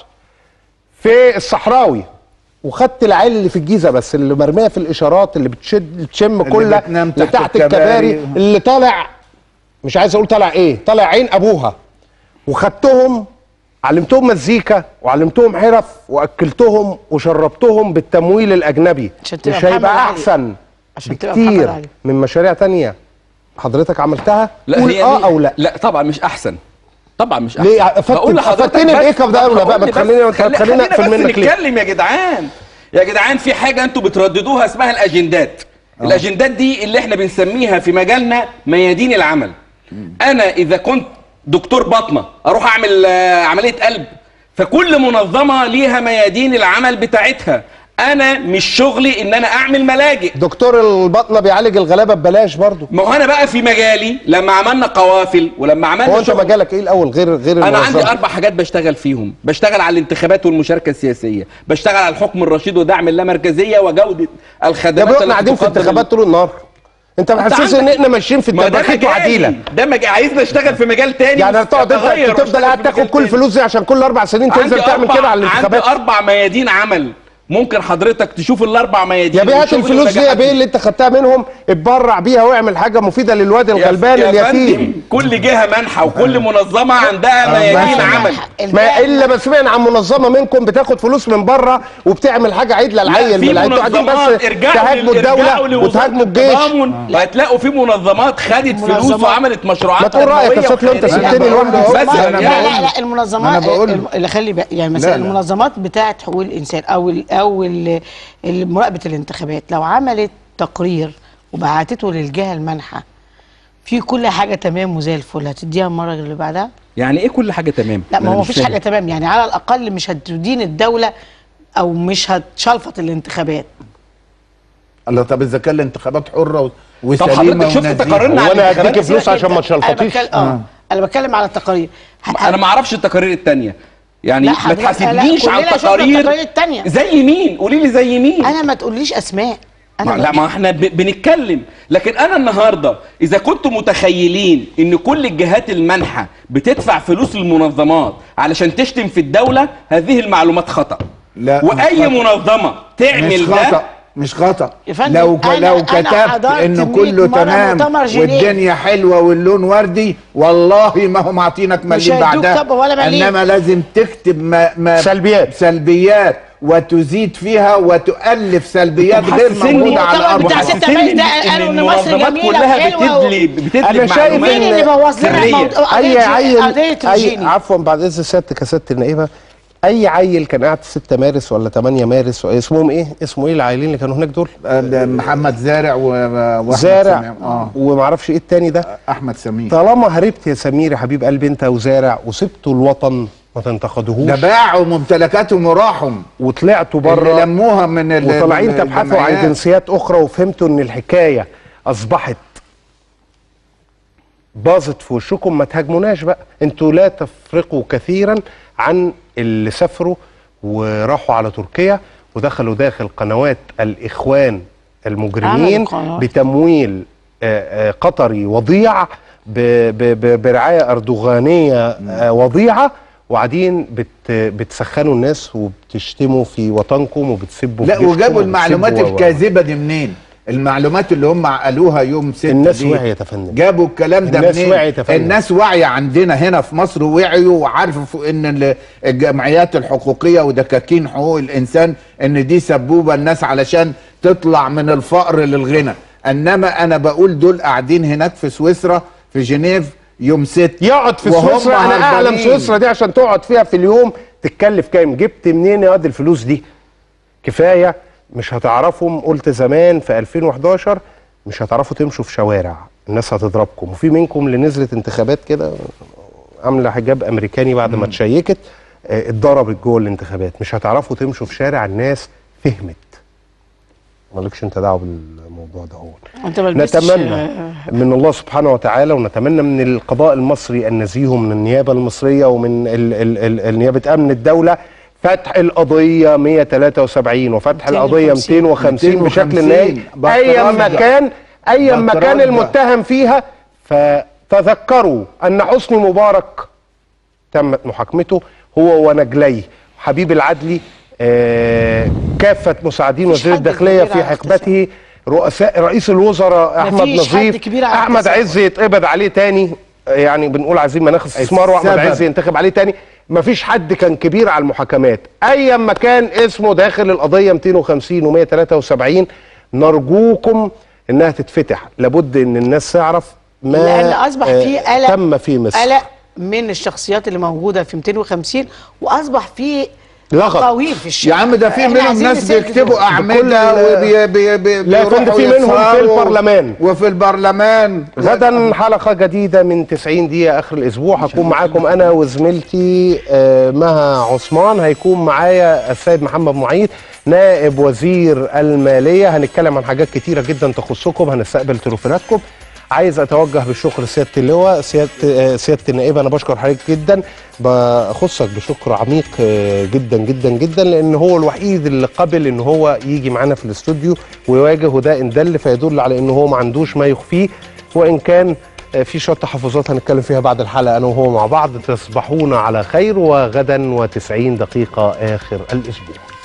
في الصحراوي وخدت العيال اللي في الجيزه بس اللي مرميه في الاشارات اللي بتشد بتشم اللي كلها بتنام اللي تحت تحت الكباري. الكباري اللي طالع مش عايز اقول طالع ايه طالع عين ابوها وخدتهم علمتهم مزيكا وعلمتهم حرف واكلتهم وشربتهم بالتمويل الاجنبي عشان تبقى مش هيبقى محمد علي. احسن عشان تبقى محمد بكتير علي. من مشاريع تانية حضرتك عملتها لا قول هي اه دي- او لا لا طبعا مش احسن طبعا مش احسن ليه؟ أفتن- بقول لحضرتك أفتني بس- بإيه كده ده أولى بقى؟ هقول ما لي تخلينا- بس- خلي- خلينا نقفل خلينا منك بس ليه؟ نتكلم يا جدعان يا جدعان في حاجه انتوا بترددوها اسمها الاجندات الاجندات دي اللي احنا بنسميها في مجالنا ميادين العمل انا اذا كنت دكتور باطنه اروح اعمل آه، عمليه قلب فكل منظمه ليها ميادين العمل بتاعتها انا مش شغلي ان انا اعمل ملاجئ دكتور البطنه بيعالج الغلابه ببلاش برضو ما هو انا بقى في مجالي لما عملنا قوافل ولما عملنا هو انت شغل- مجالك ايه الاول غير غير انا المنظمة؟ عندي اربع حاجات بشتغل فيهم بشتغل على الانتخابات والمشاركه السياسيه بشتغل على الحكم الرشيد ودعم اللامركزيه وجوده ده الخدمات بيبقى التي قاعدين في تقدم انتخابات طول النهار انت محسس ان عندك- احنا ماشيين في ما ده التبخيت مجالي وعديله ده مج... عايزني اشتغل في مجال تاني يعني هتقعد أتغير انت تفضل وأشتغل قاعد في تاخد مجال كل تاني. الفلوس دي عشان كل اربع سنين تنزل عندي تعمل أربع- كده على الانتخابات عندي اربع ميادين عمل ممكن حضرتك تشوف الاربع ميادين يا بيه هات والشغل الفلوس دي يا والنجاحات بيه اللي انت خدتها منهم اتبرع بيها واعمل حاجه مفيده للواد يا- الغلبان يا اليتيم فندم، كل جهه منحه وكل منظمه عندها ميادين عمل ما الا ما سمعنا عن منظمه منكم بتاخد فلوس من بره وبتعمل حاجه عيد للعيل في من العيد. انتوا قاعدين منظمات بس ارجعوا تهاجموا لل- الدوله ارجعوا لوزارة وتهاجموا الجيش التضامن وهتلاقوا في منظمات خدت فلوس منظمات. وعملت مشروعات ما تقول رأيك يا تنموية أستاذ لو أنت وخيرية. سبتني لوحدي أهو. بس أنا لا يعني لا لا المنظمات أنا بقول- الم- اللي خلي بقى يعني لا، مثلا لا. المنظمات بتاعت حقوق الانسان او ال او ال- ال- مراقبه الانتخابات لو عملت تقرير وبعتته للجهه المانحه في كل حاجه تمام وزي الفل هتديها المره اللي بعدها يعني ايه كل حاجه تمام لا ما أنا هو مش مفيش فاهم. حاجه تمام يعني على الاقل مش هتدين الدوله او مش هتشلفط الانتخابات الله طب اذا كان الانتخابات حره و- طب وسليمه حضرتك شفت ونزيهة. تقاريرنا هو عن انا الانتخابات هديك فلوس عشان ما انا تشلفطيش بتكلم اه انا بتكلم على التقارير ه- انا ما اعرفش التقارير التانية يعني لا ما حضرتك- تحاسبنيش لا، على كلنا شفنا التقارير التقارير التانية. زي مين قولي لي زي مين انا ما تقوليش اسماء ما انا لا بقول- ما احنا ب- بنتكلم لكن انا النهارده اذا كنتم متخيلين ان كل الجهات المانحه بتدفع فلوس للمنظمات علشان تشتم في الدوله هذه المعلومات خطا لا، واي مش خطأ. منظمه تعمل مش ده خطأ مش خطأ يا فندم، لو ك... أنا- لو أنا كتبت حضرت انه 100 كله مرة تمام مؤتمر جنيف. والدنيا حلوه واللون وردي والله ما هم عاطينك مليم هيدوك بعدها طب ولا مليم. انما لازم تكتب ما... ما سلبيات. سلبيات وتزيد فيها وتؤلف سلبيات غير محسسني- موجوده على المؤتمر الارض بتاع خالص. 6 مارس ده قالوا ان مصر المنظمات جميله كلها وحلوه و- بتدلي بتدلي أنا شايف معلومات مين اللي بوظ لنا سرية. الموضوع اي قضيه عيل قضيه أي روجيني عفوا بعد اذن سيادتك يا سياده النائبه اي عيل كان قاعد في 6 مارس ولا 8 مارس اسمهم ايه؟ اسمه ايه العيلين اللي كانوا هناك دول؟ آه، محمد زارع و... واحمد زارع سمير. اه ومعرفش ايه التاني ده احمد سمير طالما هربت يا سمير يا حبيب قلبي انت وزارع وسبتوا الوطن ما ده تنتقدوهوش باعوا ممتلكاتهم وراحوا وطلعتوا اللي بره لموها من ال- وطالعين ال- تبحثوا عن الجمعيات. جنسيات اخرى وفهمتوا ان الحكايه اصبحت باظت في وشكم ما تهاجموناش بقى انتوا لا تفرقوا كثيرا عن اللي سافروا وراحوا على تركيا ودخلوا داخل قنوات الاخوان المجرمين عملوا قنوات. بتمويل آه، آه، قطري وضيع ب- ب- ب- برعايه اردوغانيه آه، وضيعه وقاعدين بت بتسخنوا الناس وبتشتموا في وطنكم وبتسبوا في لا جيشكم وجابوا المعلومات وبتسبوا و- و- الكاذبه دي منين؟ المعلومات اللي هم قالوها يوم 6 الناس دي وعيت يا فندم. جابوا الكلام ده الناس منين؟ وعيت يا فندم. الناس واعيه عندنا هنا في مصر وعيوا وعارفوا ان ال- الجمعيات الحقوقيه ودكاكين حقوق الانسان ان دي سبوبه الناس علشان تطلع من الفقر للغنى انما انا بقول دول قاعدين هناك في سويسرا في جنيف يوم 6 يقعد في وهم سويسرا انا اعلم هربانين. سويسرا دي عشان تقعد فيها في اليوم تتكلف كام جبت منين يا واد الفلوس دي كفايه مش هتعرفوا قلت زمان في 2011 مش هتعرفوا تمشوا في شوارع الناس هتضربكم وفي منكم اللي نزلت انتخابات كده عامله حجاب امريكاني بعد ما اتشيكت آه، اتضربت جوه الانتخابات مش هتعرفوا تمشوا في شارع الناس فهمت مالكش انت دعوه بالموضوع ده هو انت ما لبستش نتمنى آه، من الله سبحانه وتعالى ونتمنى من القضاء المصري النزيه ومن النيابه المصريه ومن ال ال ال نيابه امن الدوله فتح القضيه 173 وفتح القضيه 250 بشكل 250 نهائي ايا ما بتردد. كان ايا ما كان بتردد. المتهم فيها فتذكروا ان حسني مبارك تمت محاكمته هو ونجليه حبيب العدلي آه، كافة مساعدين مفيش وزير حد الداخلية كبير في على حقبته رؤساء رئيس الوزراء احمد مفيش حد نظيف كبير على احمد اقتصاد. عز يتقبض عليه تاني آه، يعني بنقول عايزين مناخ استثمار واحمد السبب. عز ينتخب عليه تاني مفيش حد كان كبير على المحاكمات ايا ما كان اسمه داخل القضيه 250 و173 نرجوكم انها تتفتح لابد ان الناس تعرف ما لان اصبح آه، في قلق تم في مصر قلق من الشخصيات اللي موجوده في 250 واصبح في لغط. اقاويل في يا الشارع عم ده في إحنا منهم عايزين ناس نسد بيكتبوا دول. اعمده وبي بي بي لا يا فندم، بيروحوا في منهم في يسهروا البرلمان. وفي البرلمان غدا حلقة جديدة من 90 دقيقة آخر الأسبوع هكون معاكم أنا وزميلتي آه، مها عثمان هيكون معايا السيد محمد معيد نائب وزير المالية هنتكلم عن حاجات كتيرة جدا تخصكم هنستقبل تليفوناتكم عايز اتوجه بالشكر لسياده اللواء سياده آه، سياده النائبه انا بشكر حضرتك جدا بخصك بشكر عميق آه، جدا جدا جدا لان هو الوحيد اللي قبل ان هو يجي معانا في الاستوديو ويواجه وده ان دل فيدل على ان هو ما عندوش ما يخفيه وان كان آه، في شويه تحفظات هنتكلم فيها بعد الحلقه انا وهو مع بعض تصبحون على خير وغدا و90 دقيقه اخر الاسبوع